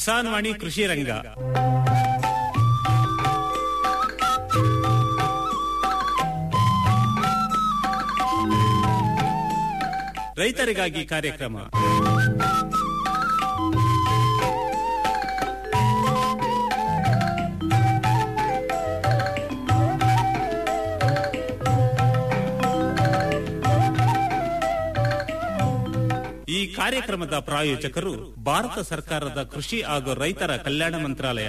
ಕಿಸಾನ್ ವಾಣಿ ಕೃಷಿ ರಂಗ ರೈತರಿಗಾಗಿ ಕಾರ್ಯಕ್ರಮ ಈ ಕಾರ್ಯಕ್ರಮದ ಪ್ರಾಯೋಜಕರು ಭಾರತ ಸರ್ಕಾರದ ಕೃಷಿ ಹಾಗೂ ರೈತರ ಕಲ್ಯಾಣ ಮಂತ್ರಾಲಯ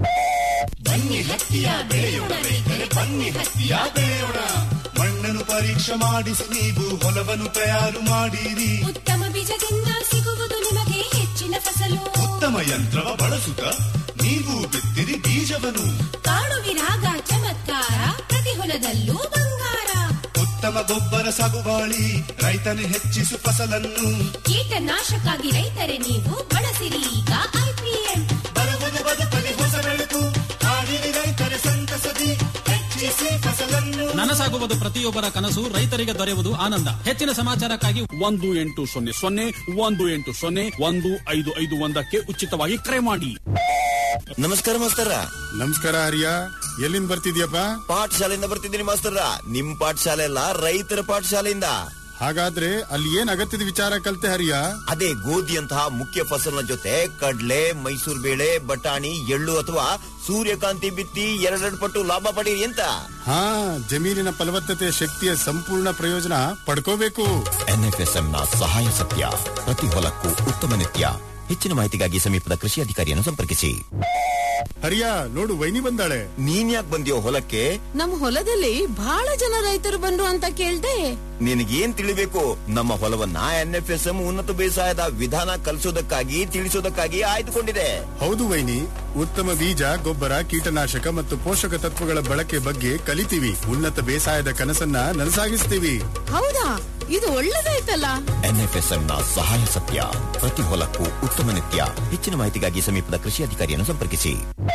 ಬನ್ನಿ ಹತ್ತಿಯ ಬೆಳೆಯೋಣ ರೈತರೆ ಬನ್ನಿ ಹತ್ತಿಯ ಬೆಳೆಯೋಣ ಮಣ್ಣನ್ನು ಪರೀಕ್ಷೆ ಮಾಡಿಸಿ ನೀವು ಹೊಲವನ್ನು ತಯಾರು ಮಾಡಿರಿ ಉತ್ತಮ ಬೀಜದಿಂದ ಸಿಗುವುದು ನಿಮಗೆ ಹೆಚ್ಚಿನ ಫಸಲು ಉತ್ತಮ ಯಂತ್ರವ ಬಳಸುತ್ತ ನೀವು ಬಿತ್ತಿರಿ ಬೀಜವನ್ನು ಕಾಣುವಿರಾಗ ಚಮತ್ಕಾರ ಪ್ರತಿ ಹೊಲದಲ್ಲೂ ಬಂಗಾರ ಉತ್ತಮ ಗೊಬ್ಬರ ಸಾಗುವಾಳಿ ರೈತನು ಹೆಚ್ಚಿಸು ಫಸಲನ್ನು ಕೀಟನಾಶಕ್ಕಾಗಿ ರೈತರೇ ನೀವು ಬಳಸಿರಿ ಈಗ ಐಪಿಎಂ ಬರುವುದು ಬದುಕಲಿ ಹೊಸ ಬೆಳಕು ಹಾಡಿರಿ ರೈತರೆ ಸಂತಸದಿ ಹೆಚ್ಚಿಸಿ ಫಸಲನ್ನು ನನಸಾಗುವುದು ಪ್ರತಿಯೊಬ್ಬರ ಕನಸು ರೈತರಿಗೆ ದೊರೆಯುವುದು ಆನಂದ ಹೆಚ್ಚಿನ ಸಮಾಚಾರಕ್ಕಾಗಿ ಒಂದು ಎಂಟು ಸೊನ್ನೆ ಸೊನ್ನೆ ಒಂದು ಎಂಟು ಸೊನ್ನೆ ಒಂದು ಐದು ಐದು ಒಂದಕ್ಕೆ ಉಚಿತವಾಗಿ ಕರೆ ಮಾಡಿ ನಮಸ್ಕಾರ ಮಾಸ್ತರ ನಮಸ್ಕಾರ ಹರಿಯ ಎಲ್ಲಿಂದ ಬರ್ತಿದ್ಯಪ್ಪ ಪಾಠಶಾಲೆಯಿಂದ ಬರ್ತಿದ್ದೀನಿ ಮಾಸ್ತರ ನಿಮ್ ಪಾಠಶಾಲೆ ಅಲ್ಲ ರೈತರ ಪಾಠಶಾಲೆಯಿಂದ ಹಾಗಾದ್ರೆ ಅಲ್ಲಿ ಏನ್ ಅಗತ್ಯದ ವಿಚಾರ ಕಲ್ತೆ ಹರಿಯ ಅದೇ ಗೋಧಿಯಂತಹ ಮುಖ್ಯ ಫಸಲಿನ ಜೊತೆ ಕಡ್ಲೆ ಮೈಸೂರು ಬೇಳೆ ಬಟಾಣಿ ಎಳ್ಳು ಅಥವಾ ಸೂರ್ಯಕಾಂತಿ ಬಿತ್ತಿ ಎರಡೆರಡು ಪಟ್ಟು ಲಾಭ ಪಡೀರಿ ಅಂತ ಹಾ ಜಮೀನಿನ ಫಲವತ್ತತೆ ಶಕ್ತಿಯ ಸಂಪೂರ್ಣ ಪ್ರಯೋಜನ ಪಡ್ಕೋಬೇಕು ಎನ್ಎಫ್ಎಸ್ಎಂ ನ ಸಹಾಯ ಸತ್ಯ ಪ್ರತಿ ಹೊಲಕ್ಕೂ ಉತ್ತಮ ನಿತ್ಯ ಹೆಚ್ಚಿನ ಮಾಹಿತಿಗಾಗಿ ಸಮೀಪದ ಕೃಷಿ ಅಧಿಕಾರಿಯನ್ನು ಸಂಪರ್ಕಿಸಿ ಹರಿಯ ನೋಡು ವೈನಿ ಬಂದಾಳೆ ನೀನ್ ಯಾಕೆ ಬಂದಿಯೋ ಹೊಲಕ್ಕೆ ನಮ್ ಹೊಲದಲ್ಲಿ ಬಹಳ ಜನ ರೈತರು ಬಂದ್ರು ಅಂತ ಕೇಳ್ದೆ ನಿನಗೇನ್ ತಿಳಿಬೇಕು ನಮ್ಮ ಹೊಲವನ್ನ ಎನ್ಎಫ್ಎಸ್ಎಂ ಉನ್ನತ ಬೇಸಾಯದ ವಿಧಾನ ಕಲಿಸೋದಕ್ಕಾಗಿ ತಿಳಿಸೋದಕ್ಕಾಗಿ ಆಯ್ದುಕೊಂಡಿದೆ ಹೌದು ವೈನಿ ಉತ್ತಮ ಬೀಜ ಗೊಬ್ಬರ ಕೀಟನಾಶಕ ಮತ್ತು ಪೋಷಕ ತತ್ವಗಳ ಬಳಕೆ ಬಗ್ಗೆ ಕಲಿತೀವಿ ಉನ್ನತ ಬೇಸಾಯದ ಕನಸನ್ನ ನನಸಾಗಿಸ್ತೀವಿ ಹೌದಾ ಇದು ಒಳ್ಳೇದಾಯ್ತಲ್ಲ ಎನ್ಎಫ್ಎಸ್ಎಂ ನ ಸಹಾಯ ಸತ್ಯ ಪ್ರತಿ ಹೊಲಕ್ಕೂ ಉತ್ತಮ ನಿತ್ಯ ಹೆಚ್ಚಿನ ಮಾಹಿತಿಗಾಗಿ ಸಮೀಪದ ಕೃಷಿ ಅಧಿಕಾರಿಯನ್ನು ಸಂಪರ್ಕಿಸಿ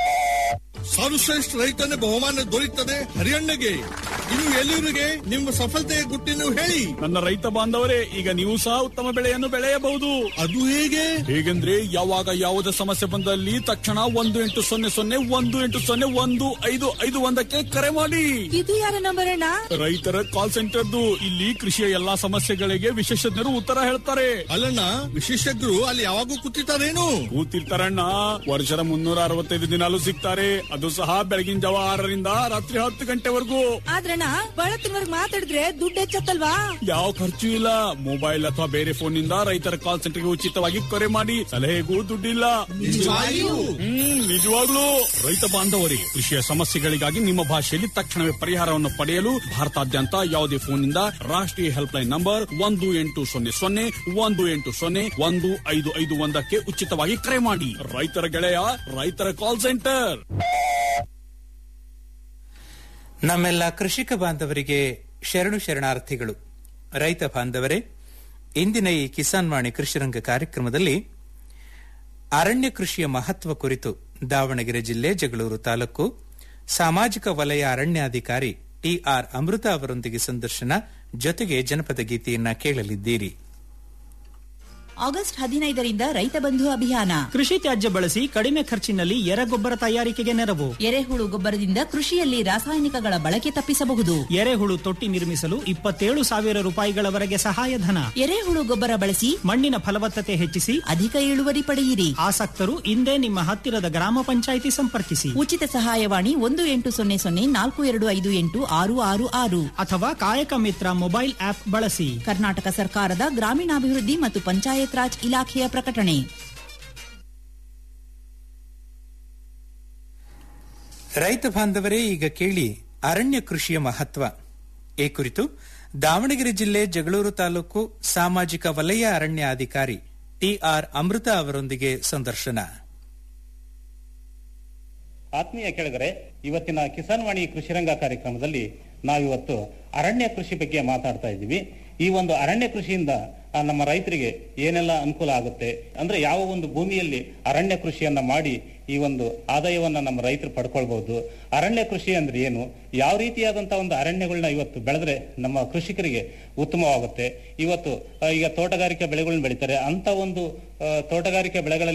ಸರ್ವಶ್ರೇಷ್ಠ ರೈತನ ಬಹುಮಾನ ದೊರೆಯುತ್ತದೆ ಹರಿಯಣ್ಣಗೆ ಇನ್ನು ಎಲ್ಲಿವರಿಗೆ ನಿಮ್ಮ ಸಫಲತೆಯ ಗುಟ್ಟಿನ ಹೇಳಿ ನನ್ನ ರೈತ ಬಾಂಧವರೇ ಈಗ ನೀವು ಸಹ ಉತ್ತಮ ಬೆಳೆಯನ್ನು ಬೆಳೆಯಬಹುದು ಅದು ಹೇಗೆ ಹೇಗೆಂದ್ರೆ ಯಾವಾಗ ಯಾವುದೇ ಸಮಸ್ಯೆ ಬಂದಲ್ಲಿ ತಕ್ಷಣ ಒಂದು ಎಂಟು ಸೊನ್ನೆ ಸೊನ್ನೆ ಒಂದು ಎಂಟು ಸೊನ್ನೆ ಒಂದು ಐದು ಐದು ಒಂದಕ್ಕೆ ಕರೆ ಮಾಡಿ ಇದು ಯಾರ ನಂಬರ್ ಅಣ್ಣ ರೈತರ ಕಾಲ್ ಸೆಂಟರ್ದು ಇಲ್ಲಿ ಕೃಷಿಯ ಎಲ್ಲಾ ಸಮಸ್ಯೆಗಳಿಗೆ ವಿಶೇಷಜ್ಞರು ಉತ್ತರ ಹೇಳ್ತಾರೆ ಅಲ್ಲಣ್ಣ ವಿಶೇಷಜ್ಞರು ಅಲ್ಲಿ ಯಾವಾಗೂ ಕೂತಿರ್ತಾರೇನು ಕೂತಿರ್ತಾರಣ್ಣ ವರ್ಷದ ಮುನ್ನೂರ ಅರವತ್ತೈದು ದಿನಾಲು ಸಿಗ್ತಾರೆ ಅದು ಸಹ ಬೆಳಗಿನ ಜಾವ ಆರರಿಂದ ರಾತ್ರಿ ಹತ್ತು ಗಂಟೆವರೆಗೂ ಆದ್ರಣ್ಣ ಬಳತ್ತಿನವರ್ಗ್ ಮಾತಾಡಿದ್ರೆ ದುಡ್ಡು ಹೆಚ್ಚತ್ತಲ್ವಾ ಯಾವ ಖರ್ಚು ಇಲ್ಲ ಮೊಬೈಲ್ ಅಥವಾ ಬೇರೆ ಫೋನ್ ನಿಂದ ರೈತರ ಕಾಲ್ ಸೆಂಟರ್ಗೆ ಉಚಿತವಾಗಿ ಕರೆ ಮಾಡಿ ಸಲಹೆಗೂ ದುಡ್ಡಿಲ್ಲ ನಿಜವಾಗಿಯೂ? ಹ್ಮ್ ನಿಜವಾಗ್ಲೂ ರೈತ ಬಾಂಧವರೇ ಕೃಷಿಯ ಸಮಸ್ಯೆಗಳಿಗಾಗಿ ನಿಮ್ಮ ಭಾಷೆಯಲ್ಲಿ ತಕ್ಷಣವೇ ಪರಿಹಾರವನ್ನು ಪಡೆಯಲು ಭಾರತಾದ್ಯಂತ ಯಾವುದೇ ಫೋನ್ ನಿಂದ ರಾಷ್ಟ್ರೀಯ ಹೆಲ್ಪ್ ಲೈನ್ ನಂಬರ್ ಒಂದು ಎಂಟು ಸೊನ್ನೆ ಸೊನ್ನೆ ಒಂದು ಎಂಟು ಸೊನ್ನೆ ಒಂದು ಐದು ಐದು ಒಂದಕ್ಕೆ ಉಚಿತವಾಗಿ ಕರೆ ಮಾಡಿ ರೈತರ ಗೆಳೆಯ ರೈತರ ಕಾಲ್ ಸೆಂಟರ್ ನಮ್ಮೆಲ್ಲ ಕೃಷಿಕ ಬಾಂಧವರಿಗೆ ಶರಣು ಶರಣಾರ್ಥಿಗಳು ರೈತ ಬಾಂಧವರೇ ಇಂದಿನ ಈ ಕಿಸಾನ್ ವಾಣಿ ಕೃಷಿರಂಗ ಕಾರ್ಯಕ್ರಮದಲ್ಲಿ ಅರಣ್ಯ ಕೃಷಿಯ ಮಹತ್ವ ಕುರಿತು ದಾವಣಗೆರೆ ಜಿಲ್ಲೆ ಜಗಳೂರು ತಾಲೂಕು ಸಾಮಾಜಿಕ ವಲಯ ಅರಣ್ಯಾಧಿಕಾರಿ ಟಿಆರ್ ಅಮೃತ ಅವರೊಂದಿಗೆ ಸಂದರ್ಶನ ಜೊತೆಗೆ ಜನಪದ ಗೀತೆಯನ್ನ ಕೇಳಲಿದ್ದೀರಿ ಆಗಸ್ಟ್ ಹದಿನೈದರಿಂದ ರೈತ ಬಂಧು ಅಭಿಯಾನ ಕೃಷಿ ತ್ಯಾಜ್ಯ ಬಳಸಿ ಕಡಿಮೆ ಖರ್ಚಿನಲ್ಲಿ ಎರೆಗೊಬ್ಬರ ತಯಾರಿಕೆಗೆ ನೆರವು ಎರೆಹುಳು ಗೊಬ್ಬರದಿಂದ ಕೃಷಿಯಲ್ಲಿ ರಾಸಾಯನಿಕಗಳ ಬಳಕೆ ತಪ್ಪಿಸಬಹುದು ಎರೆಹುಳು ತೊಟ್ಟಿ ನಿರ್ಮಿಸಲು ಇಪ್ಪತ್ತೇಳು ಸಾವಿರ ರೂಪಾಯಿಗಳವರೆಗೆ ಸಹಾಯಧನ ಎರೆಹುಳು ಗೊಬ್ಬರ ಬಳಸಿ ಮಣ್ಣಿನ ಫಲವತ್ತತೆ ಹೆಚ್ಚಿಸಿ ಅಧಿಕ ಇಳುವರಿ ಪಡೆಯಿರಿ ಆಸಕ್ತರು ಇಂದೇ ನಿಮ್ಮ ಹತ್ತಿರದ ಗ್ರಾಮ ಪಂಚಾಯಿತಿ ಸಂಪರ್ಕಿಸಿ ಉಚಿತ ಸಹಾಯವಾಣಿ ಒಂದು ಎಂಟು ಸೊನ್ನೆ ಸೊನ್ನೆ ನಾಲ್ಕು ಎರಡು ಐದು ಎಂಟು ಆರು ಆರು ಆರು ಅಥವಾ ಕಾಯಕ ಮಿತ್ರ ಮೊಬೈಲ್ ಆಪ್ ಬಳಸಿ ಕರ್ನಾಟಕ ಸರ್ಕಾರದ ಗ್ರಾಮೀಣಾಭಿವೃದ್ಧಿ ಮತ್ತು ಪಂಚಾಯತ್ ರಾಜ್ ಇಲಾಖೆಯ ಪ್ರಕಟಣೆ ರೈತ ಬಾಂಧವರೇ ಈಗ ಕೇಳಿ ಅರಣ್ಯ ಕೃಷಿಯ ಮಹತ್ವ ಈ ಕುರಿತು ದಾವಣಗೆರೆ ಜಿಲ್ಲೆ ಜಗಳೂರು ತಾಲೂಕು ಸಾಮಾಜಿಕ ವಲಯ ಅರಣ್ಯ ಅಧಿಕಾರಿ ಟಿಆರ್ ಅಮೃತ ಅವರೊಂದಿಗೆ ಸಂದರ್ಶನ ಆತ್ಮೀಯ ಕೆಳಗರೆ ಇವತ್ತಿನ ಕಿಸಾನ್ ವಾಣಿ ಕೃಷಿರಂಗ ಕಾರ್ಯಕ್ರಮದಲ್ಲಿ ನಾವಿವತ್ತು ಅರಣ್ಯ ಕೃಷಿ ಬಗ್ಗೆ ಮಾತಾಡ್ತಾ ಇದ್ದೀವಿ ಈ ಒಂದು ಅರಣ್ಯ ಕೃಷಿಯಿಂದ ಆ, ನಮ್ಮ ರೈತರಿಗೆ ಏನೆಲ್ಲ ಅನುಕೂಲ ಆಗುತ್ತೆ ಅಂದ್ರೆ ಯಾವ ಒಂದು ಭೂಮಿಯಲ್ಲಿ ಅರಣ್ಯ ಕೃಷಿಯನ್ನ ಮಾಡಿ ಈ ಒಂದು ಆದಾಯವನ್ನ ನಮ್ಮ ರೈತರು ಪಡ್ಕೊಳ್ಬಹುದು ಅರಣ್ಯ ಕೃಷಿ ಅಂದ್ರೆ ಏನು ಯಾವ ರೀತಿಯಾದಂತಹ ಒಂದು ಅರಣ್ಯಗಳನ್ನ ಇವತ್ತು ಬೆಳೆದ್ರೆ ನಮ್ಮ ಕೃಷಿಕರಿಗೆ ಉತ್ತಮವಾಗುತ್ತೆ ಇವತ್ತು ಆ, ಈಗ ತೋಟಗಾರಿಕೆ ಬೆಳೆಗಳನ್ನ ಬೆಳೀತಾರೆ ಅಂತ ಒಂದು ಆ, ತೋಟಗಾರಿಕೆ ಬೆಳೆಗಳಲ್ಲಿ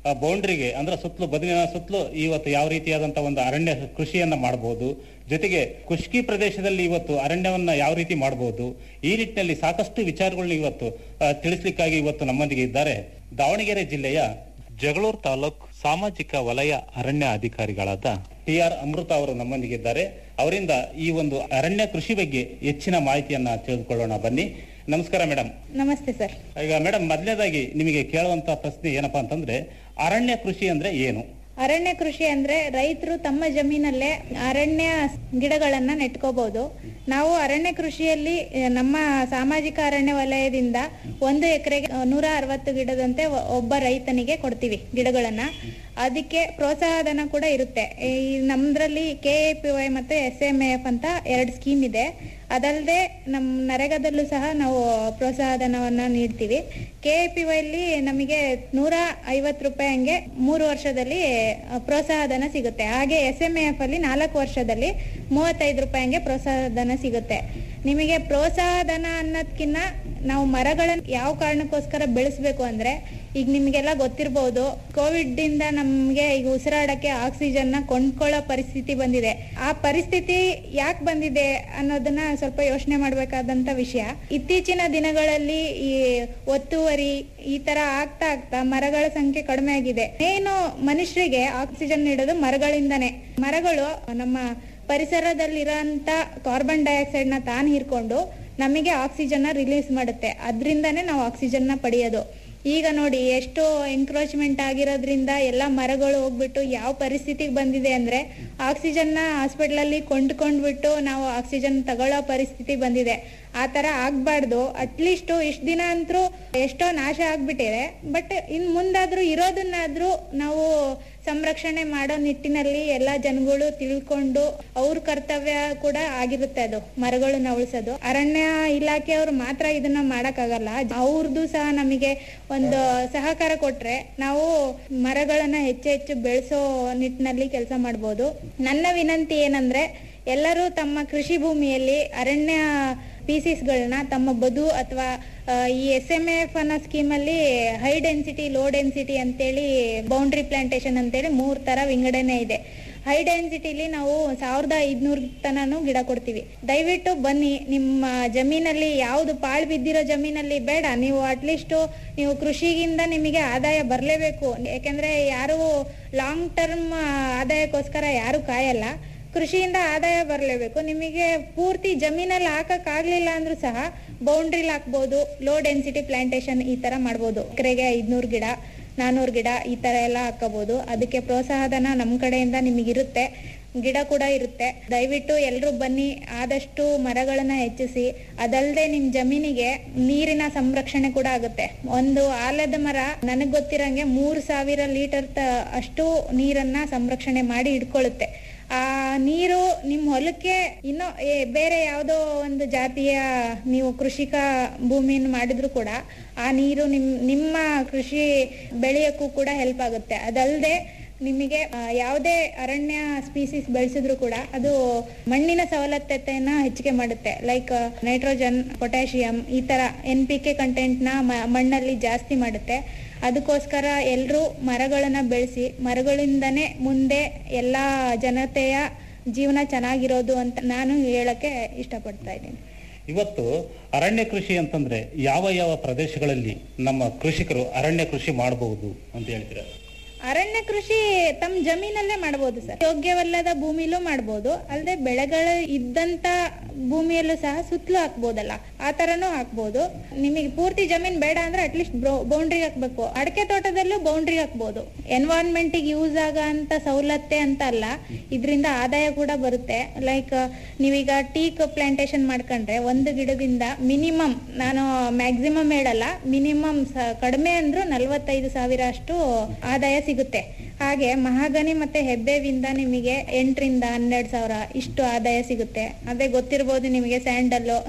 ಬೌಂಡ್ರಿಗೆ ಅಂದ್ರೆ ಸುತ್ತಲೂ ಬದುವಿನ ಸುತ್ತಲೂ ಇವತ್ತು ಯಾವ ರೀತಿಯಾದಂತಹ ಒಂದು ಅರಣ್ಯ ಕೃಷಿಯನ್ನ ಮಾಡಬಹುದು ಜೊತೆಗೆ ಖುಷ್ಕಿ ಪ್ರದೇಶದಲ್ಲಿ ಇವತ್ತು ಅರಣ್ಯವನ್ನ ಯಾವ ರೀತಿ ಮಾಡಬಹುದು ಈ ನಿಟ್ಟಿನಲ್ಲಿ ಸಾಕಷ್ಟು ವಿಚಾರಗಳನ್ನ ಇವತ್ತು ಆ, ತಿಳಿಸ್ಲಿಕ್ಕಾಗಿ ಇವತ್ತು ನಮ್ಮೊಂದಿಗೆ ಇದ್ದಾರೆ ದಾವಣಗೆರೆ ಜಿಲ್ಲೆಯ ಜಗಳೂರು ತಾಲೂಕ್ ಸಾಮಾಜಿಕ ವಲಯ ಅರಣ್ಯ ಅಧಿಕಾರಿಗಳಾದ ಟಿ ಆರ್ ಅಮೃತ ಅವರು ನಮ್ಮೊಂದಿಗಿದ್ದಾರೆ ಅವರಿಂದ ಈ ಒಂದು ಅರಣ್ಯ ಕೃಷಿ ಬಗ್ಗೆ ಹೆಚ್ಚಿನ ಮಾಹಿತಿಯನ್ನ ತಿಳಿದುಕೊಳ್ಳೋಣ ಬನ್ನಿ ನಮಸ್ಕಾರ ಮೇಡಮ್ ನಮಸ್ತೆ ಸರ್ ಈಗ ಮೇಡಮ್ ಮೊದಲನೇದಾಗಿ ನಿಮಗೆ ಕೇಳುವಂತ ಪ್ರಶ್ನೆ ಏನಪ್ಪಾ ಅಂತಂದ್ರೆ ಅರಣ್ಯ ಕೃಷಿ ಅಂದ್ರೆ ಏನು ಅರಣ್ಯ ಕೃಷಿ ಅಂದ್ರೆ ರೈತರು ತಮ್ಮ ಜಮೀನಲ್ಲೇ ಅರಣ್ಯ ಗಿಡಗಳನ್ನ ನೆಟ್ಕೋಬಹುದು ನಾವು ಅರಣ್ಯ ಕೃಷಿಯಲ್ಲಿ ಆ, ನಮ್ಮ ಸಾಮಾಜಿಕ ಅರಣ್ಯ ವಲಯದಿಂದ ಒಂದು ಎಕರೆಗೆ ನೂರ ಅರವತ್ತು ಗಿಡದಂತೆ ಒ- ಒಬ್ಬ ರೈತನಿಗೆ ಕೊಡ್ತೀವಿ ಗಿಡಗಳನ್ನ ಅದಕ್ಕೆ ಪ್ರೋತ್ಸಾಹಧನ ಕೂಡ ಇರುತ್ತೆ ಈ ನಮ್ದ್ರಲ್ಲಿ ಕೆ ಎ ಪಿ ವೈ ಮತ್ತೆ ಎಸ್ ಎಂ ಎಫ್ ಅಂತ ಎರಡು ಸ್ಕೀಮ್ ಇದೆ ಅದಲ್ಲದೆ ನಮ್ಮ ನರೇಗಾದಲ್ಲೂ ಸಹ ನಾವು ಪ್ರೋತ್ಸಾಹಧನವನ್ನ ನೀಡ್ತೀವಿ ಕೆ ಎ ಪಿ ವೈಲಿ ನಮಗೆ ನೂರ ಐವತ್ತು ರೂಪಾಯಿ ಹಂಗೆ ಮೂರು ವರ್ಷದಲ್ಲಿ ಆ, ಪ್ರೋತ್ಸಾಹಧನ ಸಿಗುತ್ತೆ ಹಾಗೆ ಎಸ್ ಎಂ ಎಫ್ ಅಲ್ಲಿ ನಾಲ್ಕು ವರ್ಷದಲ್ಲಿ ಮೂವತ್ತೈದು ರೂಪಾಯಿ ಹಂಗೆ ಪ್ರೋತ್ಸಾಹಧನ ಸಿಗುತ್ತೆ ನಿಮಗೆ ಪ್ರೋತ್ಸಾಹಧನ ಅನ್ನೋದ್ಕಿನ್ನ ನಾವು ಮರಗಳನ್ನ ಯಾವ ಕಾರಣಕ್ಕೋಸ್ಕರ ಬೆಳೆಸ್ಬೇಕು ಅಂದ್ರೆ ಈಗ ನಿಮ್ಗೆಲ್ಲ ಗೊತ್ತಿರ್ಬೋದು ಕೋವಿಡ್ ಇಂದ ನಮ್ಗೆ ಈಗ ಉಸಿರಾಡಕ್ಕೆ ಆಕ್ಸಿಜನ್ ನ ಕೊಂಡ್ಕೊಳ್ಳೋ ಪರಿಸ್ಥಿತಿ ಬಂದಿದೆ ಆ ಪರಿಸ್ಥಿತಿ ಯಾಕೆ ಬಂದಿದೆ ಅನ್ನೋದನ್ನ ಸ್ವಲ್ಪ ಯೋಚನೆ ಮಾಡ್ಬೇಕಾದಂತ ವಿಷಯ ಇತ್ತೀಚಿನ ದಿನಗಳಲ್ಲಿ ಈ ಒತ್ತುವರಿ ಈ ತರ ಆಗ್ತಾ ಆಗ್ತಾ ಮರಗಳ ಸಂಖ್ಯೆ ಕಡಿಮೆ ಆಗಿದೆ ಏನು ಮನುಷ್ಯರಿಗೆ ಆಕ್ಸಿಜನ್ ನೀಡೋದು ಮರಗಳಿಂದಾನೆ ಮರಗಳು ನಮ್ಮ ಪರಿಸರದಲ್ಲಿರೋಂಥ ಕಾರ್ಬನ್ ಡೈಆಕ್ಸೈಡ್ ನ ತಾನು ಹೀರ್ಕೊಂಡು ನಮಗೆ ಆಕ್ಸಿಜನ್ ನ ರಿಲೀಸ್ ಮಾಡುತ್ತೆ ಅದರಿಂದಾನೇ ನಾವು ಆಕ್ಸಿಜನ್ ನ ಪಡೆಯೋದು ಈಗ ನೋಡಿ ಎಷ್ಟು ಎನ್ಕ್ರೋಚ್ಮೆಂಟ್ ಆಗಿರೋದ್ರಿಂದ ಎಲ್ಲ ಮರಗಳು ಹೋಗ್ಬಿಟ್ಟು ಯಾವ ಪರಿಸ್ಥಿತಿಗೆ ಬಂದಿದೆ ಅಂದ್ರೆ ಆಕ್ಸಿಜನ್ ನ ಹಾಸ್ಪಿಟಲ್ ಅಲ್ಲಿ ಕೊಂಡ್ಕೊಂಡ್ಬಿಟ್ಟು ನಾವು ಆಕ್ಸಿಜನ್ ತಗೊಳ್ಳೋ ಪರಿಸ್ಥಿತಿ ಬಂದಿದೆ ಆ ತರ ಆಗ್ಬಾರ್ದು ಅಟ್ಲೀಸ್ಟ್ ಇಷ್ಟ ದಿನ ಅಂತೂ ಎಷ್ಟೋ ನಾಶ ಆಗ್ಬಿಟ್ಟಿದೆ ಬಟ್ ಇನ್ ಮುಂದಾದ್ರೂ ಇರೋದನ್ನಾದ್ರೂ ನಾವು ಸಂರಕ್ಷಣೆ ಮಾಡೋ ನಿಟ್ಟಿನಲ್ಲಿ ಎಲ್ಲಾ ಜನಗಳು ತಿಳ್ಕೊಂಡು ಅವ್ರ ಕರ್ತವ್ಯ ಕೂಡ ಆಗಿರುತ್ತೆ ಅದು ಮರಗಳನ್ನ ಉಳಿಸೋದು ಅರಣ್ಯ ಇಲಾಖೆಯವ್ರು ಮಾತ್ರ ಇದನ್ನ ಮಾಡಕ್ಕಾಗಲ್ಲ ಅವ್ರದ್ದು ಸಹ ನಮಗೆ ಒಂದು ಸಹಕಾರ ಕೊಟ್ರೆ ನಾವು ಮರಗಳನ್ನ ಹೆಚ್ಚು ಹೆಚ್ಚು ಬೆಳೆಸೋ ನಿಟ್ಟಿನಲ್ಲಿ ಕೆಲಸ ಮಾಡ್ಬೋದು ನನ್ನ ವಿನಂತಿ ಏನಂದ್ರೆ ಎಲ್ಲರೂ ತಮ್ಮ ಕೃಷಿ ಭೂಮಿಯಲ್ಲಿ ಅರಣ್ಯ ಪೀಸಿಸ್ಗಳನ್ನ ತಮ್ಮ ಬದು ಅಥವಾ ಈ ಎಸ್ ಎಂ ಎಫ್ ಅನ್ನೋ ಸ್ಕೀಮಲ್ಲಿ ಹೈ ಡೆನ್ಸಿಟಿ ಲೋ ಡೆನ್ಸಿಟಿ ಅಂತೇಳಿ ಬೌಂಡ್ರಿ ಪ್ಲಾಂಟೇಶನ್ ಅಂತೇಳಿ ಮೂರ್ ತರ ವಿಂಗಡಣೆ ಇದೆ ಹೈ ಡೆನ್ಸಿಟಿಲಿ ನಾವು ಸಾವಿರದ ಐದ್ನೂರ್ ತನನು ಗಿಡ ಕೊಡ್ತೀವಿ ದಯವಿಟ್ಟು ಬನ್ನಿ ನಿಮ್ಮ ಜಮೀನಲ್ಲಿ ಯಾವ್ದು ಪಾಳ್ ಬಿದ್ದಿರೋ ಜಮೀನಲ್ಲಿ ಬೇಡ ನೀವು ಅಟ್ಲೀಸ್ಟ್ ನೀವು ಕೃಷಿಗಿಂದ ನಿಮಗೆ ಆದಾಯ ಬರಲೇಬೇಕು ಯಾಕೆಂದ್ರೆ ಯಾರು ಲಾಂಗ್ ಟರ್ಮ್ ಆದಾಯಕ್ಕೋಸ್ಕರ ಯಾರು ಕಾಯಲ್ಲ ಕೃಷಿಯಿಂದ ಆದಾಯ ಬರಲೇಬೇಕು ನಿಮಗೆ ಪೂರ್ತಿ ಜಮೀನಲ್ಲಿ ಹಾಕಕ್ ಆಗ್ಲಿಲ್ಲ ಅಂದ್ರೂ ಸಹ ಬೌಂಡ್ರಿಲ್ ಹಾಕ್ಬೋದು ಲೋ ಡೆನ್ಸಿಟಿ ಪ್ಲಾಂಟೇಶನ್ ಈ ತರ ಮಾಡ್ಬೋದು ಎಕರೆಗೆ ಐದ್ನೂರ್ ಗಿಡ ನಾನೂರು ಗಿಡ ಈ ತರ ಎಲ್ಲ ಹಾಕಬಹುದು ಅದಕ್ಕೆ ಪ್ರೋತ್ಸಾಹಧನ ನಮ್ ಕಡೆಯಿಂದ ನಿಮಗಿರುತ್ತೆ ಗಿಡ ಕೂಡ ಇರುತ್ತೆ ದಯವಿಟ್ಟು ಎಲ್ರು ಬನ್ನಿ ಆದಷ್ಟು ಮರಗಳನ್ನ ಹೆಚ್ಚಿಸಿ ಅದಲ್ಲದೆ ನಿಮ್ ಜಮೀನಿಗೆ ನೀರಿನ ಸಂರಕ್ಷಣೆ ಕೂಡ ಆಗುತ್ತೆ ಒಂದು ಆಲದ ಮರ ನನಗ್ ಗೊತ್ತಿರಂಗೆ ಮೂರ್ ಸಾವಿರ ಲೀಟರ್ ತ- ಅಷ್ಟು ನೀರನ್ನ ಸಂರಕ್ಷಣೆ ಮಾಡಿ ಇಟ್ಕೊಳ್ಳುತ್ತೆ ಆ ನೀರು ನಿಮ್ ಹೊಲಕ್ಕೆ ಇನ್ನೂ ಏ- ಬೇರೆ ಯಾವುದೋ ಒಂದು ಜಾತಿಯ ನೀವು ಕೃಷಿಕ ಭೂಮಿಯನ್ನು ಮಾಡಿದ್ರು ಕೂಡ ಆ ನೀರು ನಿಮ್ ನಿಮ್ಮ ಕೃಷಿ ಬೆಳೆಯಕ್ಕೂ ಕೂಡ ಹೆಲ್ಪ್ ಆಗುತ್ತೆ ಅದಲ್ಲದೆ ನಿಮಗೆ ಆ, ಯಾವುದೇ ಅರಣ್ಯ ಸ್ಪೀಸೀಸ್ ಬೆಳೆಸಿದ್ರು ಕೂಡ ಅದು ಮಣ್ಣಿನ ಸವಲತ್ತತೆಯನ್ನ ಹೆಚ್ಚಿಗೆ ಮಾಡುತ್ತೆ ಲೈಕ್ ನೈಟ್ರೋಜನ್ ಪೊಟ್ಯಾಷಿಯಂ ಈ ತರ ಎನ್ ಪಿ ಕೆ ಕಂಟೆಂಟ್ ನ ಮ- ಮಣ್ಣಲ್ಲಿ ಜಾಸ್ತಿ ಮಾಡುತ್ತೆ ಅದಕ್ಕೋಸ್ಕರ ಎಲ್ಲರೂ ಮರಗಳನ್ನ ಬೆಳೆಸಿ ಮರಗಳಿಂದನೇ ಮುಂದೆ ಎಲ್ಲಾ ಜನತೆಯ ಜೀವನ ಚೆನ್ನಾಗಿರೋದು ಅಂತ ನಾನು ಹೇಳಕ್ಕೆ ಇಷ್ಟಪಡ್ತಾ ಇದ್ದೀನಿ ಇವತ್ತು ಅರಣ್ಯ ಕೃಷಿ ಅಂತಂದ್ರೆ ಯಾವ ಯಾವ ಪ್ರದೇಶಗಳಲ್ಲಿ ನಮ್ಮ ಕೃಷಿಕರು ಅರಣ್ಯ ಕೃಷಿ ಮಾಡಬಹುದು ಅಂತ ಹೇಳ್ತೀರಾ ಅರಣ್ಯ ಕೃಷಿ ತಮ್ಮ ಜಮೀನಲ್ಲೇ ಮಾಡಬಹುದು ಸರ್ ಯೋಗ್ಯವಲ್ಲದ ಭೂಮಿಲೂ ಮಾಡಬಹುದು ಅಲ್ಲದೆ ಬೆಳೆಗಳು ಇದ್ದಂತ ಭೂಮಿಯಲ್ಲೂ ಸಹ ಸುತ್ತಲೂ ಹಾಕ್ಬೋದಲ್ಲ ಆ ತರನು ಹಾಕ್ಬೋದು ನಿಮಗೆ ಪೂರ್ತಿ ಜಮೀನ್ ಬೇಡ ಅಂದ್ರೆ ಅಟ್ಲೀಸ್ಟ್ ಬೌಂಡ್ರಿ ಹಾಕ್ಬೇಕು ಅಡಕೆ ತೋಟದಲ್ಲೂ ಬೌಂಡ್ರಿ ಹಾಕ್ಬೋದು ಎನ್ವೈರನ್ಮೆಂಟ್ ಯೂಸ್ ಆಗ ಅಂತ ಸವಲತ್ತೆ ಅಂತ ಅಲ್ಲ ಇದರಿಂದ ಆದಾಯ ಕೂಡ ಬರುತ್ತೆ ಲೈಕ್ ನೀವೀಗ ಟೀಕ್ ಪ್ಲಾಂಟೇಶನ್ ಮಾಡ್ಕೊಂಡ್ರೆ ಒಂದು ಗಿಡದಿಂದ ಮಿನಿಮಮ್ ನಾನು ಮ್ಯಾಕ್ಸಿಮಮ್ ಹೇಳಲ್ಲ ಮಿನಿಮಮ್ ಕಡಿಮೆ ಅಂದ್ರೂ ನಲ್ವತ್ತೈದು ಸಾವಿರ ಅಷ್ಟು ಆದಾಯ ಸಿಗುತ್ತೆ ಹಾಗೆ ಮಹಾಗನಿ ಮತ್ತೆ ಹೆಬ್ಬೇವಿಂದ ನಿಮಗೆ ಎಂಟರಿಂದ ಹನ್ನೆರಡು ಸಾವಿರ ಇಷ್ಟು ಆದಾಯ ಸಿಗುತ್ತೆ ಅದೇ ಗೊತ್ತಿರ್ಬೋದು ನಿಮಗೆ ಸ್ಯಾಂಡಲ್ಲು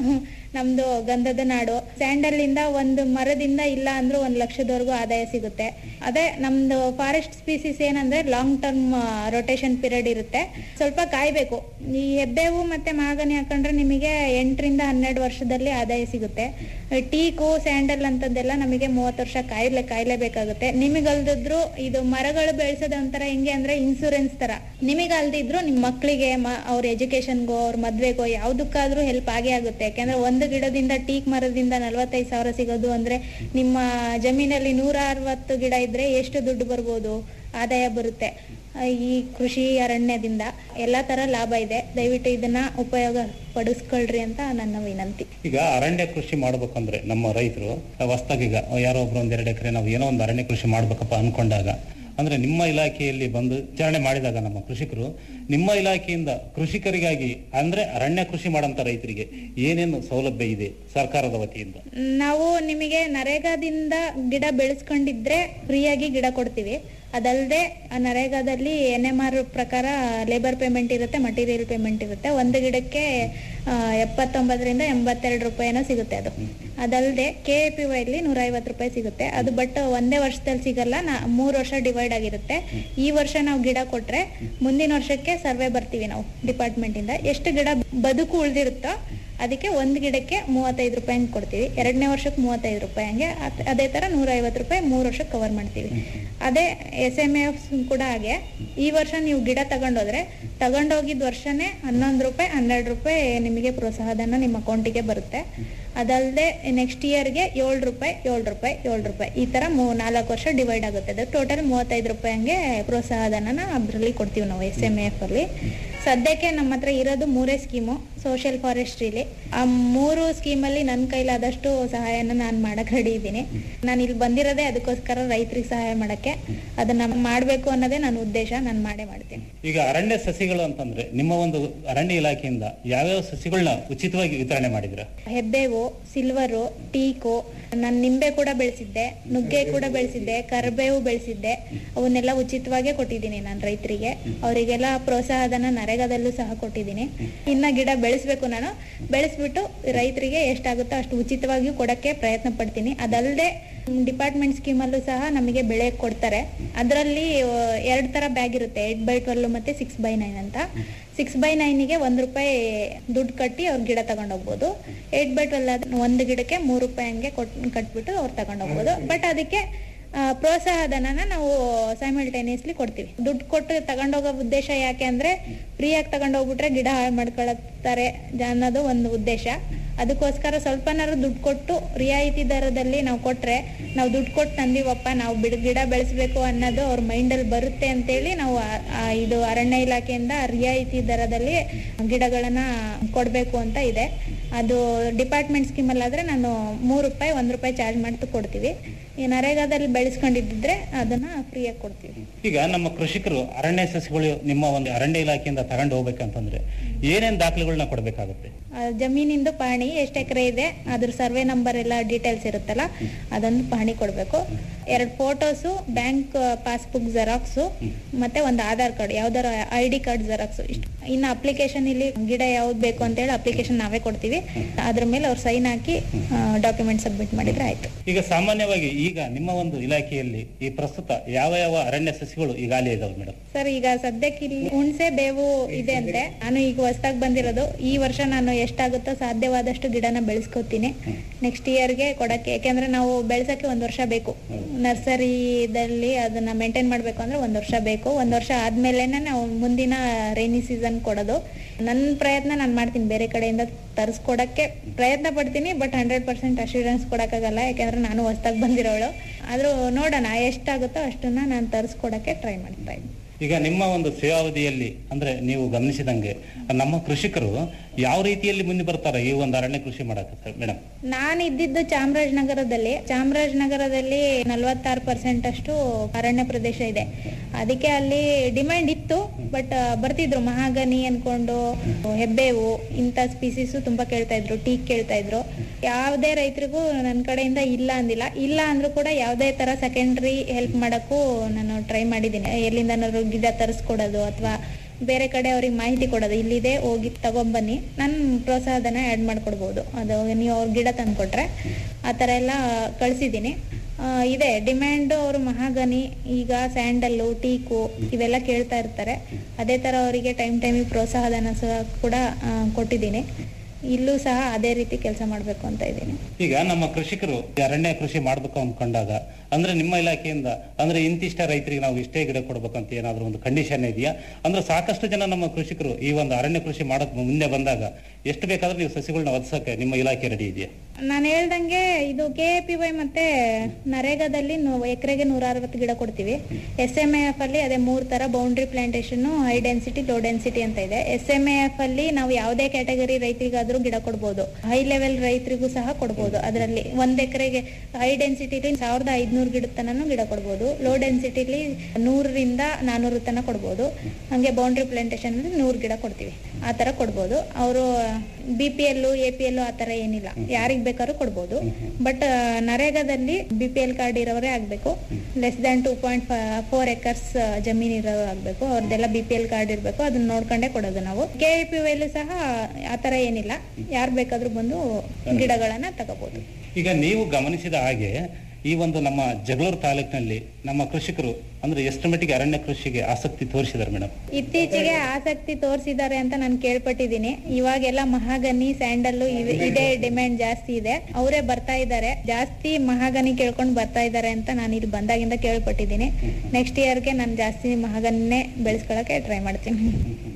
ನಮ್ದು ಗಂಧದ ನಾಡು ಸ್ಯಾಂಡಲ್ ಇಂದ ಒಂದು ಮರದಿಂದ ಇಲ್ಲ ಅಂದ್ರೂ ಒಂದ್ ಲಕ್ಷದವರೆಗೂ ಆದಾಯ ಸಿಗುತ್ತೆ ಅದೇ ನಮ್ದು ಫಾರೆಸ್ಟ್ ಸ್ಪೀಸೀಸ್ ಏನಂದ್ರೆ ಲಾಂಗ್ ಟರ್ಮ್ ರೊಟೇಷನ್ ಪೀರಿಯಡ್ ಇರುತ್ತೆ ಸ್ವಲ್ಪ ಕಾಯ್ಬೇಕು ಈ ಹೆಬ್ಬೇವು ಮತ್ತೆ ಮಾಗನಿ ಹಾಕೊಂಡ್ರೆ ನಿಮಗೆ ಎಂಟರಿಂದ ಹನ್ನೆರಡು ವರ್ಷದಲ್ಲಿ ಆದಾಯ ಸಿಗುತ್ತೆ ಟೀಕು ಸ್ಯಾಂಡಲ್ ಅಂತದ್ದೆಲ್ಲ ನಮಗೆ ಮೂವತ್ತು ವರ್ಷ ಕಾಯ್ಲೆ ಕಾಯ್ಲೇಬೇಕಾಗುತ್ತೆ ನಿಮಗಲ್ದಿದ್ರು ಇದು ಮರಗಳು ಬೆಳೆಸೋದು ಒಂಥರ ಹೆಂಗೆ ಅಂದ್ರೆ ಇನ್ಸೂರೆನ್ಸ್ ತರ ನಿಮಗಲ್ದಿದ್ರು ನಿಮ್ ಮಕ್ಕಳಿಗೆ ಅವ್ರ ಎಜುಕೇಶನ್ಗೋ ಅವ್ರ ಮದ್ವೆಗೋ ಯಾವ್ದಕ್ಕಾದ್ರೂ ಹೆಲ್ಪ್ ಆಗೇ ಆಗುತ್ತೆ ಯಾಕಂದ್ರೆ ಒಂದು ಗಿಡದಿಂದ ಟೀಕ್ ಮರದಿಂದ ನಲ್ವತ್ತೈದು ಸಾವಿರ ಸಿಗೋದು ಅಂದ್ರೆ ನಿಮ್ಮ ಜಮೀನಲ್ಲಿ ನೂರ ಅರವತ್ತು ಗಿಡ ಇದ್ರೆ ಎಷ್ಟು ದುಡ್ಡು ಬರ್ಬೋದು ಆದಾಯ ಬರುತ್ತೆ ಆ, ಈ ಕೃಷಿ ಅರಣ್ಯದಿಂದ ಎಲ್ಲಾ ತರ ಲಾಭ ಇದೆ ದಯವಿಟ್ಟು ಇದನ್ನ ಉಪಯೋಗ ಪಡಿಸ್ಕೊಳ್ರಿ ಅಂತ ನನ್ನ ವಿನಂತಿ ಈಗ ಅರಣ್ಯ ಕೃಷಿ ಮಾಡ್ಬೇಕಂದ್ರೆ ನಮ್ಮ ರೈತರು ಹೊಸ್ದಾಗಿ ಈಗ ಯಾರೋ ಒಬ್ರು ಒಂದ್ ಎರಡು ಎಕರೆ ನಾವು ಏನೋ ಒಂದು ಅರಣ್ಯ ಕೃಷಿ ಮಾಡ್ಬೇಕಪ್ಪ ಅನ್ಕೊಂಡಾಗ ಅಂದ್ರೆ ನಿಮ್ಮ ಇಲಾಖೆಯಲ್ಲಿ ಬಂದು ವಿಚಾರಣೆ ಮಾಡಿದಾಗ ನಮ್ಮ ಕೃಷಿಕರು ನಿಮ್ಮ ಇಲಾಖೆಯಿಂದ ಕೃಷಿಕರಿಗಾಗಿ ಅಂದ್ರೆ ಅರಣ್ಯ ಕೃಷಿ ಮಾಡಂತ ರೈತರಿಗೆ ಏನೇನು ಸೌಲಭ್ಯ ಇದೆ ಸರ್ಕಾರದ ವತಿಯಿಂದ ನಾವು ನಿಮಗೆ ನರೇಗಾದಿಂದ ಗಿಡ ಬೆಳೆಸ್ಕೊಂಡಿದ್ರೆ ಫ್ರೀಯಾಗಿ ಗಿಡ ಕೊಡ್ತೀವಿ ಅದಲ್ಲದೆ ಆ ನರೇಗಾದಲ್ಲಿ ಎನ್ ಎಂ ಆರ್ ಪ್ರಕಾರ ಲೇಬರ್ ಪೇಮೆಂಟ್ ಇರುತ್ತೆ ಮಟೀರಿಯಲ್ ಪೇಮೆಂಟ್ ಇರುತ್ತೆ ಒಂದು ಗಿಡಕ್ಕೆ ಆ, ಎಪ್ಪತ್ತೊಂಬತ್ತರಿಂದ ಎಂಬತ್ತೆರಡು ರೂಪಾಯಿನೋ ಸಿಗುತ್ತೆ ಅದು ಅದಲ್ಲದೆ ಕೆ ಎ ಪಿ ವೈಲಿ ನೂರ ಐವತ್ತು ರೂಪಾಯಿ ಸಿಗುತ್ತೆ ಅದು ಬಟ್ ಒಂದೇ ವರ್ಷದಲ್ಲಿ ಸಿಗಲ್ಲ ನಾ ಮೂರು ವರ್ಷ ಡಿವೈಡ್ ಆಗಿರುತ್ತೆ ಈ ವರ್ಷ ನಾವು ಗಿಡ ಕೊಟ್ರೆ ಮುಂದಿನ ವರ್ಷಕ್ಕೆ ಸರ್ವೆ ಬರ್ತೀವಿ ನಾವು ಡಿಪಾರ್ಟ್ಮೆಂಟ್ ಇಂದ ಎಷ್ಟು ಗಿಡ ಬದುಕು ಉಳಿದಿರುತ್ತೋ ಅದಕ್ಕೆ ಒಂದು ಗಿಡಕ್ಕೆ ಮೂವತ್ತೈದು ರೂಪಾಯಿ ಹಂಗೆ ಕೊಡ್ತೀವಿ ಎರಡನೇ ವರ್ಷಕ್ಕೆ ಮೂವತ್ತೈದು ರೂಪಾಯಿ ಹಂಗೆ ಅದ್- ಅದೇ ತರ ನೂರ ಐವತ್ತು ರೂಪಾಯಿ ಮೂರು ವರ್ಷಕ್ಕೆ ಕವರ್ ಮಾಡ್ತೀವಿ ಅದೇ ಎಸ್ ಎಮ್ ಎಫ್ ಕೂಡ ಹಾಗೆ ಈ ವರ್ಷ ನೀವು ಗಿಡ ತಗೊಂಡೋದ್ರೆ ತಗೊಂಡೋಗಿದ್ ವರ್ಷನೇ ಹನ್ನೊಂದು ರೂಪಾಯಿ ಹನ್ನೆರಡು ರೂಪಾಯಿ ನಿಮಗೆ ಪ್ರೋತ್ಸಾಹಧನ ನಿಮ್ಮ ಅಕೌಂಟಿಗೆ ಬರುತ್ತೆ ಅದಲ್ಲದೆ ನೆಕ್ಸ್ಟ್ ಇಯರ್ಗೆ ಏಳು ರೂಪಾಯಿ ಏಳು ರೂಪಾಯಿ ಏಳು ರೂಪಾಯಿ ಈ ತರ ಮೂ ನಾಲ್ಕು ವರ್ಷ ಡಿವೈಡ್ ಆಗುತ್ತೆ ಅದು ಟೋಟಲ್ ಮೂವತ್ತೈದು ರೂಪಾಯಿ ಹಂಗೆ ಪ್ರೋತ್ಸಾಹಧನನ ಅದರಲ್ಲಿ ಕೊಡ್ತೀವಿ ನಾವು ಎಸ್ ಎಮ್ ಎಫ್ ಅಲ್ಲಿ ಸದ್ಯಕ್ಕೆ ನಮ್ಮ ಹತ್ರ ಇರೋದು ಮೂರೇ ಸ್ಕೀಮು ಸೋಷಿಯಲ್ ಫಾರೆಸ್ಟ್ರಿಲಿ ಆ ಮೂರು ಸ್ಕೀಮಲ್ಲಿ ನನ್ನ ಕೈಲಾದಷ್ಟು ಸಹಾಯನ ನಾನು ಮಾಡಕ್ ರೆಡಿ ಇದ್ದೀನಿ ನಾನು ಇಲ್ಲಿ ಬಂದಿರೋದೇ ಅದಕ್ಕೋಸ್ಕರ ರೈತರಿಗೆ ಸಹಾಯ ಮಾಡಕ್ಕೆ ಅದನ್ನ ಮಾಡಬೇಕು ಅನ್ನೋದೇ ನನ್ನ ಉದ್ದೇಶ ನಾನು ಮಾಡೇ ಮಾಡ್ತೀನಿ ಈಗ ಅರಣ್ಯ ಸಸಿಗಳು ಅಂತಂದ್ರೆ ನಿಮ್ಮ ಒಂದು ಅರಣ್ಯ ಇಲಾಖೆಯಿಂದ ಯಾವ್ಯಾವ ಸಸಿಗಳನ್ನ ಉಚಿತವಾಗಿ ವಿತರಣೆ ಮಾಡಿದ್ರ ಹೆಬ್ಬೇವು ಸಿಲ್ವರು ಟೀಕು ನಾನು ನಿಂಬೆ ಕೂಡ ಬೆಳೆಸಿದ್ದೆ ನುಗ್ಗೆ ಕೂಡ ಬೆಳೆಸಿದ್ದೆ ಕರಿಬೇವು ಬೆಳೆಸಿದ್ದೆ ಅವನ್ನೆಲ್ಲ ಉಚಿತವಾಗೇ ಕೊಟ್ಟಿದ್ದೀನಿ ನಾನು ರೈತರಿಗೆ ಅವರಿಗೆಲ್ಲ ಪ್ರೋತ್ಸಾಹಧನ ನರೇಗಾದಲ್ಲೂ ಸಹ ಕೊಟ್ಟಿದ್ದೀನಿ ಇನ್ನ ಗಿಡ ಬೆಳೆಸ್ಬೇಕು ನಾನು ಬೆಳೆಸ್ಬಿಟ್ಟು ರೈತರಿಗೆ ಎಷ್ಟಾಗುತ್ತೋ ಅಷ್ಟು ಉಚಿತವಾಗಿಯೂ ಕೊಡಕ್ಕೆ ಪ್ರಯತ್ನ ಪಡ್ತೀನಿ ಅದಲ್ಲದೆ ಡಿಪಾರ್ಟ್ಮೆಂಟ್ ಸ್ಕೀಮಲ್ಲೂ ಸಹ ನಮಗೆ ಬೆಳೆ ಕೊಡ್ತಾರೆ ಅದರಲ್ಲಿ ಎರಡು ತರ ಬ್ಯಾಗ್ ಇರುತ್ತೆ ಏಟ್ ಬೈ ಟ್ವೆಲ್ ಮತ್ತೆ ಸಿಕ್ಸ್ ಬೈ ನೈನ್ ಅಂತ ಸಿಕ್ಸ್ ಬೈ ನೈನಿಗೆ ಒಂದ್ ರೂಪಾಯಿ ದುಡ್ಡು ಕಟ್ಟಿ ಅವ್ರ ಗಿಡ ತಗೊಂಡೋಗ್ಬೋದು ಏಟ್ ಬೈ ಟ್ವೆಲ್ ಒಂದು ಗಿಡಕ್ಕೆ ಮೂರು ರೂಪಾಯಿ ಹಂಗೆ ಕೊಟ್ ಕಟ್ಬಿಟ್ಟು ಅವ್ರು ತಗೊಂಡೋಗ್ಬೋದು ಬಟ್ ಅದಕ್ಕೆ ಆ, ಪ್ರೋತ್ಸಾಹಧನನ ನಾವು ಸೈಮಲ್ಟೇನಿಯಸ್ಲಿ ಕೊಡ್ತೀವಿ ದುಡ್ಡು ಕೊಟ್ಟು ತಗೊಂಡೋಗೋ ಉದ್ದೇಶ ಯಾಕೆ ಅಂದ್ರೆ ಫ್ರೀಯಾಗಿ ತಗೊಂಡೋಗ್ಬಿಟ್ರೆ ಗಿಡ ಹಾಳು ಮಾಡ್ಕೊಳತ್ತಾರೆ ಜ- ಅನ್ನೋದು ಒಂದು ಉದ್ದೇಶ ಅದಕ್ಕೋಸ್ಕರ ಸ್ವಲ್ಪನಾರು ದುಡ್ಡು ಕೊಟ್ಟು ರಿಯಾಯಿತಿ ದರದಲ್ಲಿ ನಾವು ಕೊಟ್ರೆ ನಾವು ದುಡ್ಡು ಕೊಟ್ಟು ತಂದಿವಪ್ಪ ನಾವು ಬಿಡ್ ಗಿಡ ಬೆಳೆಸ್ಬೇಕು ಅನ್ನೋದು ಅವ್ರ ಮೈಂಡಲ್ಲಿ ಬರುತ್ತೆ ಅಂತೇಳಿ ನಾವು ಆ- ಆ ಇದು ಅರಣ್ಯ ಇಲಾಖೆಯಿಂದ ರಿಯಾಯಿತಿ ದರದಲ್ಲಿ ಗಿಡಗಳನ್ನ ಕೊಡಬೇಕು ಅಂತ ಇದೆ ಅದು ಡಿಪಾರ್ಟ್ಮೆಂಟ್ ಸ್ಕೀಮಲ್ಲಿ ಆದ್ರೆ ನಾನು ಮೂರು ರೂಪಾಯಿ ಒಂದ್ ರೂಪಾಯಿ ಚಾರ್ಜ್ ಮಾಡ್ತು ಕೊಡ್ತೀವಿ ಈ ನರೇಗಾದಲ್ಲಿ ಬೆಳೆಸ್ಕೊಂಡಿದ್ದಿದ್ರೆ ಅದನ್ನ ಫ್ರೀಯಾಗಿ ಕೊಡ್ತೀವಿ ಈಗ ನಮ್ಮ ಕೃಷಿಕರು ಅರಣ್ಯ ಸಸಿಗಳು ನಿಮ್ಮ ಒಂದು ಅರಣ್ಯ ಇಲಾಖೆಯಿಂದ ತಗೊಂಡು ಹೋಗ್ಬೇಕಂತಂದ್ರೆ ಏನೇನ್ ದಾಖಲೆಗಳನ್ನ ಕೊಡ್ಬೇಕಾಗುತ್ತೆ ಆ ಜಮೀನಿಂದು ಪಹಣಿ ಎಷ್ಟು ಎಕರೆ ಇದೆ ಅದ್ರ ಸರ್ವೆ ನಂಬರ್ ಎಲ್ಲ ಡೀಟೇಲ್ಸ್ ಇರುತ್ತಲ್ಲ ಅದೊಂದು ಪಹಣಿ ಕೊಡ್ಬೇಕು ಎರಡು ಫೋಟೋಸು ಬ್ಯಾಂಕ್ ಪಾಸ್ಬುಕ್ ಜೆರಾಕ್ಸು ಮತ್ತೆ ಒಂದು ಆಧಾರ್ ಕಾರ್ಡ್ ಯಾವ್ದಾರ ಐ ಡಿ ಕಾರ್ಡ್ ಜೆರಾಕ್ಸ್ ಇಷ್ಟು ಇನ್ನು ಅಪ್ಲಿಕೇಶನ್ ಇಲ್ಲಿ ಗಿಡ ಯಾವ್ದು ಬೇಕು ಅಂತ ಹೇಳಿ ಅಪ್ಲಿಕೇಶನ್ ನಾವೇ ಕೊಡ್ತೀವಿ ಅದ್ರ ಮೇಲೆ ಅವ್ರು ಸೈನ್ ಹಾಕಿ ಡಾಕ್ಯುಮೆಂಟ್ ಸಬ್ಮಿಟ್ ಮಾಡಿದ್ರೆ ಆಯ್ತು ಈಗ ಸಾಮಾನ್ಯವಾಗಿ ಈಗ ನಿಮ್ಮ ಒಂದು ಇಲಾಖೆಯಲ್ಲಿ ಈ ಪ್ರಸ್ತುತ ಯಾವ ಯಾವ ಅರಣ್ಯ ಸಸಿಗಳು ಈಗಾಗಲೇ ಇದಾವೆ ಮೇಡಮ್ ಸರ್ ಈಗ ಸದ್ಯಕ್ಕೆ ಇಲ್ಲಿ ಹುಣಸೆ ಬೇವು ಇದೆ ಅಂತೆ ನಾನು ಈಗ ಹೊಸದಾಗಿ ಬಂದಿರೋದು ಈ ವರ್ಷ ನಾನು ಎಷ್ಟಾಗುತ್ತೋ ಸಾಧ್ಯವಾದಷ್ಟು ಗಿಡನ ಬೆಳೆಸ್ಕೊತೀನಿ ನೆಕ್ಸ್ಟ್ ಇಯರ್ಗೆ ಕೊಡಕ್ಕೆ ಯಾಕೆಂದ್ರೆ ನಾವು ಬೆಳೆಸಕ್ಕೆ ಒಂದ್ ವರ್ಷ ಬೇಕು ನರ್ಸರಿದಲ್ಲಿ ಅದನ್ನ ಮೇಂಟೈನ್ ಮಾಡ್ಬೇಕು ಅಂದ್ರೆ ಒಂದ್ ವರ್ಷ ಬೇಕು ಒಂದ್ ವರ್ಷ ಆದ್ಮೇಲೆನೆ ನಾವು ಮುಂದಿನ ರೈನಿ ಸೀಸನ್ ಕೊಡೋದು ನನ್ನ ಪ್ರಯತ್ನ ನಾನು ಮಾಡ್ತೀನಿ ಬೇರೆ ಕಡೆಯಿಂದ ತರಿಸ್ಕೊಡಕ್ಕೆ ಪ್ರಯತ್ನ ಪಡ್ತೀನಿ ಬಟ್ ಹಂಡ್ರೆಡ್ ಪರ್ಸೆಂಟ್ ಅಶ್ಯೂರೆನ್ಸ್ ಕೊಡಕ್ಕಾಗಲ್ಲ ಯಾಕಂದ್ರೆ ನಾನು ಹೊಸದಾಗಿ ಬಂದಿರೋಳು ಆದ್ರೂ ನೋಡೋಣ ಎಷ್ಟಾಗುತ್ತೋ ಅಷ್ಟನ್ನ ನಾನು ತರಿಸ್ಕೊಡಕ್ಕೆ ಟ್ರೈ ಮಾಡ್ತಾ ಇದ್ದೀನಿ ಈಗ ನಿಮ್ಮ ಒಂದು ಸೇವಾವಧಿಯಲ್ಲಿ ಅಂದ್ರೆ ನೀವು ಗಮನಿಸಿದಂಗೆ ನಮ್ಮ ಕೃಷಿಕರು ಯಾವ ರೀತಿಯಲ್ಲಿ ಮುಂದೆ ಬರ್ತಾರೆ ಈ ಒಂದು ಅರಣ್ಯ ಕೃಷಿ ಮಾಡಕ್ಕೆ ಮೇಡಮ್ ನಾನು ಇದ್ದಿದ್ದು ಚಾಮರಾಜನಗರದಲ್ಲಿ ಚಾಮರಾಜನಗರದಲ್ಲಿ ನಲವತ್ತಾರು ಪರ್ಸೆಂಟ್ ಅಷ್ಟು ಅರಣ್ಯ ಪ್ರದೇಶ ಇದೆ ಅದಕ್ಕೆ ಅಲ್ಲಿ ಡಿಮ್ಯಾಂಡ್ ಇತ್ತು ಬಟ್ ಬರ್ತಿದ್ರು ಮಹಾಗನಿ ಅನ್ಕೊಂಡು ಹೆಬ್ಬೇವು ಇಂಥ ಸ್ಪೀಸೀಸ್ ತುಂಬಾ ಕೇಳ್ತಾ ಇದ್ರು ಟೀಕ್ ಕೇಳ್ತಾ ಇದ್ರು ಯಾವುದೇ ರೈತರಿಗೂ ನನ್ನ ಕಡೆಯಿಂದ ಇಲ್ಲ ಅಂದಿಲ್ಲ ಇಲ್ಲ ಅಂದ್ರೂ ಕೂಡ ಯಾವುದೇ ತರ ಸೆಕೆಂಡ್ರಿ ಹೆಲ್ಪ್ ಮಾಡಕ್ಕೂ ನಾನು ಟ್ರೈ ಮಾಡಿದ್ದೀನಿ ಎಲ್ಲಿಂದನಾದ್ರು ಗಿಡ ತರಿಸ್ಕೊಡೋದು ಅಥವಾ ಬೇರೆ ಕಡೆ ಅವ್ರಿಗೆ ಮಾಹಿತಿ ಕೊಡೋದು ಇಲ್ಲಿದೆ ಹೋಗಿ ತಗೊಂಬನ್ನಿ ನಾನು ಪ್ರೋತ್ಸಾಹಧನ ಆ್ಯಡ್ ಮಾಡ್ಕೊಡ್ಬೋದು ಅದು ನೀವು ಅವ್ರ ಗಿಡ ತಂದ್ಕೊಟ್ರೆ ಆ ಥರ ಎಲ್ಲ ಕಳಿಸಿದ್ದೀನಿ ಇದೆ ಡಿಮ್ಯಾಂಡು ಅವರು ಮಹಾಗನಿ ಈಗ ಸ್ಯಾಂಡಲ್ಲು ಟೀಕು ಇವೆಲ್ಲ ಕೇಳ್ತಾ ಇರ್ತಾರೆ ಅದೇ ಥರ ಅವರಿಗೆ ಟೈಮ್ ಟೈಮಿಗೆ ಪ್ರೋತ್ಸಾಹಧನ ಸಹ ಕೂಡ ಆ, ಕೊಟ್ಟಿದ್ದೀನಿ ಇಲ್ಲೂ ಸಹ ಅದೇ ರೀತಿ ಕೆಲಸ ಮಾಡಬೇಕು ಅಂತ ಇದ್ದೀನಿ ಈಗ ನಮ್ಮ ಕೃಷಿಕರು ಈ ಅರಣ್ಯ ಕೃಷಿ ಮಾಡ್ಬೇಕು ಅನ್ಕೊಂಡಾಗ ಅಂದ್ರೆ ನಿಮ್ಮ ಇಲಾಖೆಯಿಂದ ಅಂದ್ರೆ ಇಂತಿಷ್ಟ ರೈತರಿಗೆ ನಾವು ಇಷ್ಟೇ ಗಿಡ ಕೊಡ್ಬೇಕಂತ ಏನಾದ್ರು ಒಂದು ಕಂಡೀಷನ್ ಇದೆಯಾ ಅಂದ್ರೆ ಸಾಕಷ್ಟು ಜನ ನಮ್ಮ ಕೃಷಿಕರು ಈ ಒಂದು ಅರಣ್ಯ ಕೃಷಿ ಮಾಡಕ್ ಮುಂದೆ ಬಂದಾಗ ಎಷ್ಟು ಬೇಕಾದ್ರೂ ನೀವು ಸಸಿಗಳನ್ನ ಒದಸಕ್ಕೆ ನಿಮ್ಮ ಇಲಾಖೆ ರೆಡಿ ಇದೆಯಾ ನಾನು ಹೇಳ್ದಂಗೆ ಇದು ಕೆ ಎ ಪಿ ವೈ ಮತ್ತೆ ನರೇಗಾದಲ್ಲಿ ಎಕರೆಗೆ ನೂರ ಅರವತ್ತು ಗಿಡ ಕೊಡ್ತೀವಿ ಎಸ್ ಎಂ ಎಫ್ ಅಲ್ಲಿ ಅದೇ ಮೂರ್ ತರ boundary plantation high density low density ಅಂತ ಇದೆ ಎಸ್ ಎಂ ಎಫ್ ಅಲ್ಲಿ ನಾವು ಯಾವುದೇ ಕ್ಯಾಟಗರಿ ರೈತರಿಗಾದ್ರೂ ಗಿಡ ಕೊಡ್ಬೋದು ಹೈ ಲೆವೆಲ್ ರೈತರಿಗೂ ಸಹ ಕೊಡ್ಬೋದು ಅದರಲ್ಲಿ ಒಂದ್ ಎಕರೆಗೆ ಹೈ ಡೆನ್ಸಿಟಿಲಿ ಸಾವಿರದ ಐದ್ನೂರು ಗಿಡದ ತನಕ ಗಿಡ ಕೊಡ್ಬೋದು ಲೋ ಡೆನ್ಸಿಟಿಲಿ ನೂರರಿಂದ ನಾನೂರು ತನಕ ಕೊಡ್ಬೋದು ಹಂಗೆ ಬೌಂಡ್ರಿ ಪ್ಲಾಂಟೇಶನ್ ಅಲ್ಲಿ ನೂರು ಗಿಡ ಕೊಡ್ತೀವಿ ಆ ತರ ಕೊಡ್ಬೋದು ಅವರು B P L A P L ಆ ತರ ಏನಿಲ್ಲ ಯಾರಿಗ್ ಬೇಕಾದ್ರೂ ಕೊಡ್ಬೋದು ಬಟ್ ನರೇಗಾದಲ್ಲಿ ಬಿ ಪಿ ಎಲ್ ಕಾರ್ಡ್ ಇರೋರೇ ಆಗ್ಬೇಕು less than two point four acres ಜಮೀನ್ ಇರೋರು ಆಗ್ಬೇಕು ಅವ್ರದ್ದೆಲ್ಲ ಬಿ ಪಿ ಎಲ್ ಕಾರ್ಡ್ ಇರ್ಬೇಕು ಅದನ್ನ ನೋಡ್ಕೊಂಡೇ ಕೊಡೋದು ನಾವು ಕೆ ಐ ಪಿ ವೈಲು ಸಹ ಆ ತರ ಏನಿಲ್ಲ ಯಾರು ಬೇಕಾದ್ರೂ ಬಂದು ಗಿಡಗಳನ್ನ ತಗೋಬಹುದು ಈಗ ನೀವು ಗಮನಿಸಿದ ಹಾಗೆ ಈ ಒಂದು ನಮ್ಮ ಜಗಳೂರು ತಾಲೂಕಿನಲ್ಲಿ ನಮ್ಮ ಕೃಷಿಕರು ಅಂದ್ರೆ ಎಷ್ಟು ಮಟ್ಟಿಗೆ ಅರಣ್ಯ ಕೃಷಿಗೆ ಆಸಕ್ತಿ ತೋರಿಸಿದ್ದಾರೆ ಮೇಡಮ್ ಇತ್ತೀಚೆಗೆ ಆಸಕ್ತಿ ತೋರಿಸಿದ್ದಾರೆ ಅಂತ ನಾನು ಕೇಳ್ಪಟ್ಟಿದ್ದೀನಿ ಇವಾಗೆಲ್ಲ ಮಹಾಗನಿ ಸ್ಯಾಂಡಲ್ಲು ಇವ್- ಇದೇ ಡಿಮ್ಯಾಂಡ್ ಜಾಸ್ತಿ ಇದೆ ಅವರೇ ಬರ್ತಾ ಇದ್ದಾರೆ ಜಾಸ್ತಿ ಮಹಾಗನಿ ಕೇಳ್ಕೊಂಡು ಬರ್ತಾ ಇದ್ದಾರೆ ಅಂತ ನಾನು ಇಲ್ಲಿ ಬಂದಾಗಿಂದ ಕೇಳ್ಪಟ್ಟಿದ್ದೀನಿ ನೆಕ್ಸ್ಟ್ ಇಯರ್ಗೆ ನಾನು ಜಾಸ್ತಿ ಮಹಾಗನಿನೇ ಬೆಳೆಸ್ಕೊಳಕ್ಕೆ ಟ್ರೈ ಮಾಡ್ತೀನಿ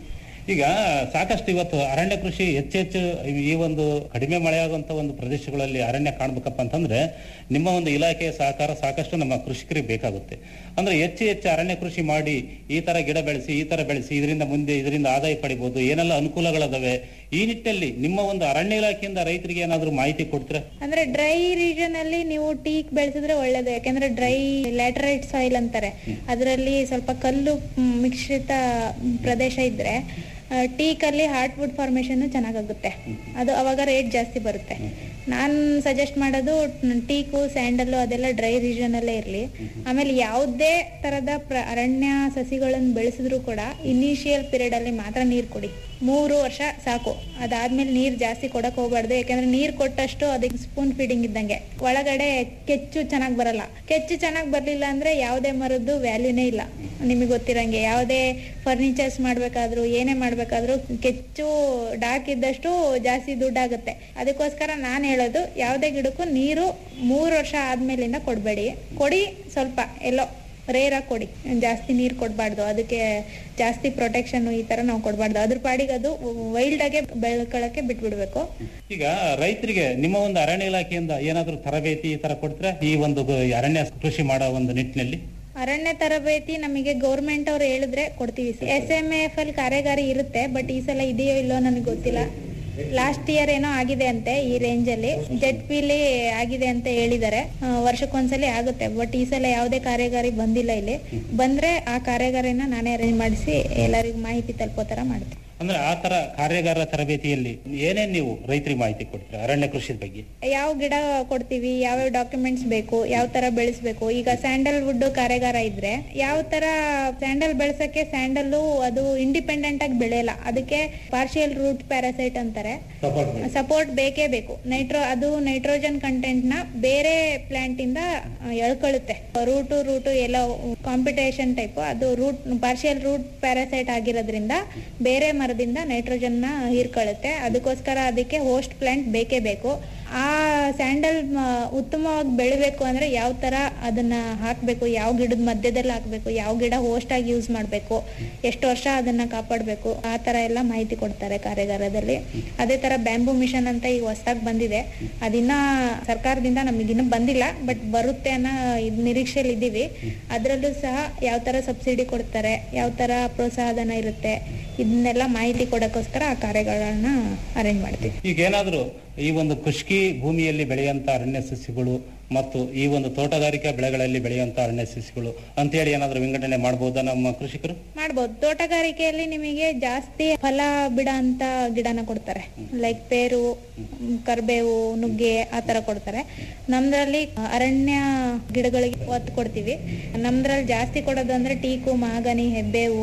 ಈಗ ಸಾಕಷ್ಟು ಇವತ್ತು ಅರಣ್ಯ ಕೃಷಿ ಹೆಚ್ಚೆಚ್ಚು ಈ ಒಂದು ಕಡಿಮೆ ಮಳೆಯಾಗುವಂತ ಒಂದು ಪ್ರದೇಶಗಳಲ್ಲಿ ಅರಣ್ಯ ಕಾಣ್ಬೇಕಪ್ಪ ಅಂತಂದ್ರೆ ನಿಮ್ಮ ಒಂದು ಇಲಾಖೆಯ ಸಹಕಾರ ಸಾಕಷ್ಟು ನಮ್ಮ ಕೃಷಿಕರಿಗೆ ಬೇಕಾಗುತ್ತೆ ಅಂದ್ರೆ ಹೆಚ್ಚು ಹೆಚ್ಚು ಅರಣ್ಯ ಕೃಷಿ ಮಾಡಿ ಈ ತರ ಗಿಡ ಬೆಳೆಸಿ ಈ ತರ ಬೆಳೆಸಿ ಇದರಿಂದ ಮುಂದೆ ಇದರಿಂದ ಆದಾಯ ಪಡಿಬಹುದು ಏನೆಲ್ಲ ಅನುಕೂಲಗಳದಾವೆ ಈ ನಿಟ್ಟಿನಲ್ಲಿ ನಿಮ್ಮ ಒಂದು ಅರಣ್ಯ ಇಲಾಖೆಯಿಂದ ರೈತರಿಗೆ ಏನಾದ್ರು ಮಾಹಿತಿ ಕೊಡ್ತೀರಾ ಅಂದ್ರೆ ಡ್ರೈ ರೀಜನ್ ಅಲ್ಲಿ ನೀವು ಟೀಕ್ ಬೆಳೆಸಿದ್ರೆ ಒಳ್ಳೇದು ಯಾಕಂದ್ರೆ ಡ್ರೈ ಲ್ಯಾಟರೈಟ್ ಸಾಯಿಲ್ ಅಂತಾರೆ ಅದರಲ್ಲಿ ಸ್ವಲ್ಪ ಕಲ್ಲು ಮ್, ಮಿಶ್ರಿತ ಮ್, ಪ್ರದೇಶ ಇದ್ರೆ ಟೀಕ್ ಅಲ್ಲಿ ಹಾರ್ಟ್ ವುಡ್ ಫಾರ್ಮೇಶನ್ ಚೆನ್ನಾಗಾಗುತ್ತೆ ಅದು ಅವಾಗ ರೇಟ್ ಜಾಸ್ತಿ ಬರುತ್ತೆ ನಾನು ಸಜೆಸ್ಟ್ ಮಾಡೋದು ಟೀಕು ಸ್ಯಾಂಡಲ್ಲು ಅದೆಲ್ಲ ಡ್ರೈ ರೀಜನ್ ಅಲ್ಲೇ ಇರಲಿ ಆಮೇಲೆ ಯಾವುದೇ ತರದ ಪ್ರ- ಅರಣ್ಯ ಸಸಿಗಳನ್ನು ಬೆಳೆಸಿದ್ರು ಕೂಡ ಇನಿಷಿಯಲ್ ಪೀರಿಯಡ್ ಅಲ್ಲಿ ಮಾತ್ರ ನೀರು ಕೊಡಿ ಮೂರು ವರ್ಷ ಸಾಕು ಅದಾದ್ಮೇಲೆ ನೀರ್ ಜಾಸ್ತಿ ಕೊಡಕ್ ಹೋಗ್ಬಾರ್ದು ಯಾಕಂದ್ರೆ ನೀರ್ ಕೊಟ್ಟಷ್ಟು ಅದಕ್ಕೆ ಸ್ಪೂನ್ ಫೀಡಿಂಗ್ ಇದ್ದಂಗೆ ಒಳಗಡೆ ಕೆಚ್ಚು ಚೆನ್ನಾಗ್ ಬರಲ್ಲ ಕೆಚ್ಚು ಚೆನ್ನಾಗ್ ಬರ್ಲಿಲ್ಲ ಅಂದ್ರೆ ಯಾವುದೇ ಮರದ್ದು ವ್ಯಾಲ್ಯೂನೇ ಇಲ್ಲ ನಿಮಗೆ ಗೊತ್ತಿರಂಗೆ ಯಾವುದೇ ಫರ್ನಿಚರ್ಸ್ ಮಾಡ್ಬೇಕಾದ್ರು ಏನೇ ಮಾಡ್ಬೇಕಾದ್ರು ಕೆಚ್ಚು ಡಾರ್ಕ್ ಇದ್ದಷ್ಟು ಜಾಸ್ತಿ ದುಡ್ಡಾಗುತ್ತೆ ಅದಕ್ಕೋಸ್ಕರ ನಾನು ಹೇಳೋದು ಯಾವುದೇ ಗಿಡಕ್ಕೂ ನೀರು ಮೂರು ವರ್ಷ ಆದ್ಮೇಲಿಂದ ಕೊಡಬೇಡಿ ಕೊಡಿ ಸ್ವಲ್ಪ ಎಲ್ಲೋ ರೇರ್ ಆಗಿ ಕೊಡಿ ಜಾಸ್ತಿ ನೀರು ಕೊಡಬಾರ್ದು ಅದಕ್ಕೆ ಜಾಸ್ತಿ ಪ್ರೊಟೆಕ್ಷನ್ ಈ ತರ ನಾವು ಕೊಡಬಾರ್ದು ಅದ್ರ ಪಾಡಿಗೆ ಅದು ವೈಲ್ಡ್ ಆಗಿ ಬೆಳ್ಕೊಳಕ್ಕೆ ಬಿಟ್ಬಿಡ್ಬೇಕು ಈಗ ರೈತರಿಗೆ ನಿಮ್ಮ ಒಂದು ಅರಣ್ಯ ಇಲಾಖೆಯಿಂದ ಏನಾದ್ರು ತರಬೇತಿ ಈ ತರ ಕೊಡ್ತೀರಾ ಈ ಒಂದು ಗ- ಅರಣ್ಯ ಕೃಷಿ ಮಾಡೋ ಒಂದು ನಿಟ್ಟಿನಲ್ಲಿ ಅರಣ್ಯ ತರಬೇತಿ ನಮಗೆ ಗೌರ್ಮೆಂಟ್ ಅವ್ರು ಹೇಳಿದ್ರೆ ಕೊಡ್ತೀವಿ ಎಸ್ ಎಂ ಎಫ್ ಅಲ್ಲಿ ಕಾರ್ಯಾಗಾರ ಇರುತ್ತೆ ಬಟ್ ಈ ಸಲ ಇದೆಯೋ ಇಲ್ಲೋ ನನಗೆ ಗೊತ್ತಿಲ್ಲ ಲಾಸ್ಟ್ ಇಯರ್ ಏನೋ ಆಗಿದೆ ಅಂತೆ ಈ ರೇಂಜ್ ಅಲ್ಲಿ ಜೆಡ್ ಪಿಲಿ ಆಗಿದೆ ಅಂತ ಹೇಳಿದ್ದಾರೆ ಆ, ವರ್ಷಕ್ಕೊಂದ್ಸಲಿ ಆಗುತ್ತೆ ಬಟ್ ಈ ಸಲ ಯಾವುದೇ ಕಾರ್ಯಾಗಾರಿ ಬಂದಿಲ್ಲ ಇಲ್ಲಿ ಬಂದ್ರೆ ಆ ಕಾರ್ಯಾಗಾರಿನ ನಾನೇ ಅರೇಂಜ್ ಮಾಡಿಸಿ ಎಲ್ಲರಿಗೂ ಮಾಹಿತಿ ತಲುಪೋ ತರ ಮಾಡ್ತೀನಿ ಅಂದ್ರೆ ಆ ತರ ಕಾರ್ಯಾಗಾರ ತರಬೇತಿಯಲ್ಲಿ ಏನೇನ್ ನೀವು ರೈತರಿಗೆ ಮಾಹಿತಿ ಕೊಡ್ತೀರಾ ಅರಣ್ಯ ಕೃಷಿ ಬಗ್ಗೆ ಯಾವ ಗಿಡ ಕೊಡ್ತೀವಿ ಯಾವ್ಯಾವ ಡಾಕ್ಯುಮೆಂಟ್ಸ್ ಬೇಕು ಯಾವ ತರ ಬೆಳೆಸ್ಬೇಕು ಈಗ ಸ್ಯಾಂಡಲ್ ವುಡ್ ಕಾರ್ಯಾಗಾರ ಇದ್ರೆ ಯಾವ ತರ ಸ್ಯಾಂಡಲ್ ಬೆಳೆಸಕ್ಕೆ ಸ್ಯಾಂಡಲ್ ಅದು ಇಂಡಿಪೆಂಡೆಂಟ್ ಆಗಿ ಬೆಳೆಯಲ್ಲ ಅದಕ್ಕೆ ಪಾರ್ಷಿಯಲ್ ರೂಟ್ ಪ್ಯಾರಾಸೈಟ್ ಅಂತಾರೆ ಸಪೋರ್ಟ್ ಬೇಕೇ ಬೇಕು ನೈಟ್ರೋ ಅದು ನೈಟ್ರೋಜನ್ ಕಂಟೆಂಟ್ ನ ಬೇರೆ ಪ್ಲಾಂಟ್ ಇಂದ ಆ, ಎಳ್ಕೊಳ್ಳುತ್ತೆ ರೂಟು ರೂಟು ಎಲ್ಲ ಕಾಂಪಿಟೇಷನ್ ಟೈಪ್ ಅದು ರೂಟ್ ಪಾರ್ಷಿಯಲ್ ರೂಟ್ ಪ್ಯಾರಾಸೈಟ್ ಆಗಿರೋದ್ರಿಂದ ಬೇರೆ ಮರದಿಂದ ನೈಟ್ರೋಜನ್ ನ ಹೀರ್ಕೊಳ್ಳುತ್ತೆ ಅದಕ್ಕೋಸ್ಕರ ಅದಕ್ಕೆ ಹೋಸ್ಟ್ ಪ್ಲಾಂಟ್ ಬೇಕೇ ಬೇಕು ಆ ಸ್ಯಾಂಡಲ್ ಉತ್ತಮವಾಗಿ ಬೆಳಿಬೇಕು ಅಂದ್ರೆ ಯಾವ ತರ ಅದನ್ನ ಹಾಕ್ಬೇಕು ಯಾವ ಗಿಡದ ಮಧ್ಯದಲ್ಲಿ ಹಾಕ್ಬೇಕು ಯಾವ ಗಿಡ ಹೋಸ್ಟ್ ಆಗಿ ಯೂಸ್ ಮಾಡ್ಬೇಕು ಎಷ್ಟು ವರ್ಷ ಅದನ್ನ ಕಾಪಾಡಬೇಕು ಆ ತರ ಎಲ್ಲ ಮಾಹಿತಿ ಕೊಡ್ತಾರೆ ಕಾರ್ಯಾಗಾರದಲ್ಲಿ ಅದೇ ತರ ಬ್ಯಾಂಬೂ ಮಿಷನ್ ಅಂತ ಈಗ ಹೊಸದಾಗಿ ಬಂದಿದೆ ಅದಿನ್ನ ಸರ್ಕಾರದಿಂದ ನಮಗಿನ್ನೂ ಬಂದಿಲ್ಲ ಬಟ್ ಬರುತ್ತೆ ಅನ್ನೋ ಇದ್ ನಿರೀಕ್ಷೆಯಲ್ಲಿ ಇದ್ದೀವಿ ಅದರಲ್ಲೂ ಸಹ ಯಾವ ತರ ಸಬ್ಸಿಡಿ ಕೊಡ್ತಾರೆ ಯಾವ ತರ ಪ್ರೋತ್ಸಾಹಧನ ಇರುತ್ತೆ ಇದನ್ನೆಲ್ಲ ಮಾಹಿತಿ ಕೊಡೋಕ್ಕೋಸ್ಕರ ಆ ಕಾರ್ಯಗಳನ್ನ ಅರೇಂಜ್ ಮಾಡ್ತೀವಿ ಈಗ ಏನಾದ್ರು ಈ ಒಂದು ಖುಷ್ಕಿ ಭೂಮಿಯಲ್ಲಿ ಬೆಳೆಯುವಂತ ಅರಣ್ಯ ಸಸ್ಯಗಳು ಮತ್ತು ಈ ಒಂದು ತೋಟಗಾರಿಕಾ ಬೆಳೆಗಳಲ್ಲಿ ಬೆಳೆಯುವಂತ ಅರಣ್ಯ ಸಸ್ಯಗಳು ಅಂತೇಳಿ ಏನಾದ್ರು ವಿಂಗಡಣೆ ಮಾಡಬಹುದಾ ನಮ್ಮ ಕೃಷಿಕರು ಮಾಡ್ಬೋದು ತೋಟಗಾರಿಕೆಯಲ್ಲಿ ನಿಮಗೆ ಜಾಸ್ತಿ ಫಲ ಬಿಡ ಅಂತ ಗಿಡನ ಕೊಡ್ತಾರೆ ಲೈಕ್ ಪೇರು ಮ್, ಕರ್ಬೇವು ನುಗ್ಗೆ ಆ ತರ ಕೊಡ್ತಾರೆ ನಮ್ದ್ರಲ್ಲಿ ಅರಣ್ಯ ಗಿಡಗಳಿಗೆ ಒತ್ತು ಕೊಡ್ತೀವಿ ನಮ್ದ್ರಲ್ಲಿ ಜಾಸ್ತಿ ಕೊಡೋದು ಅಂದ್ರೆ ಟೀಕು ಮಾಗನಿ ಹೆಬ್ಬೇವು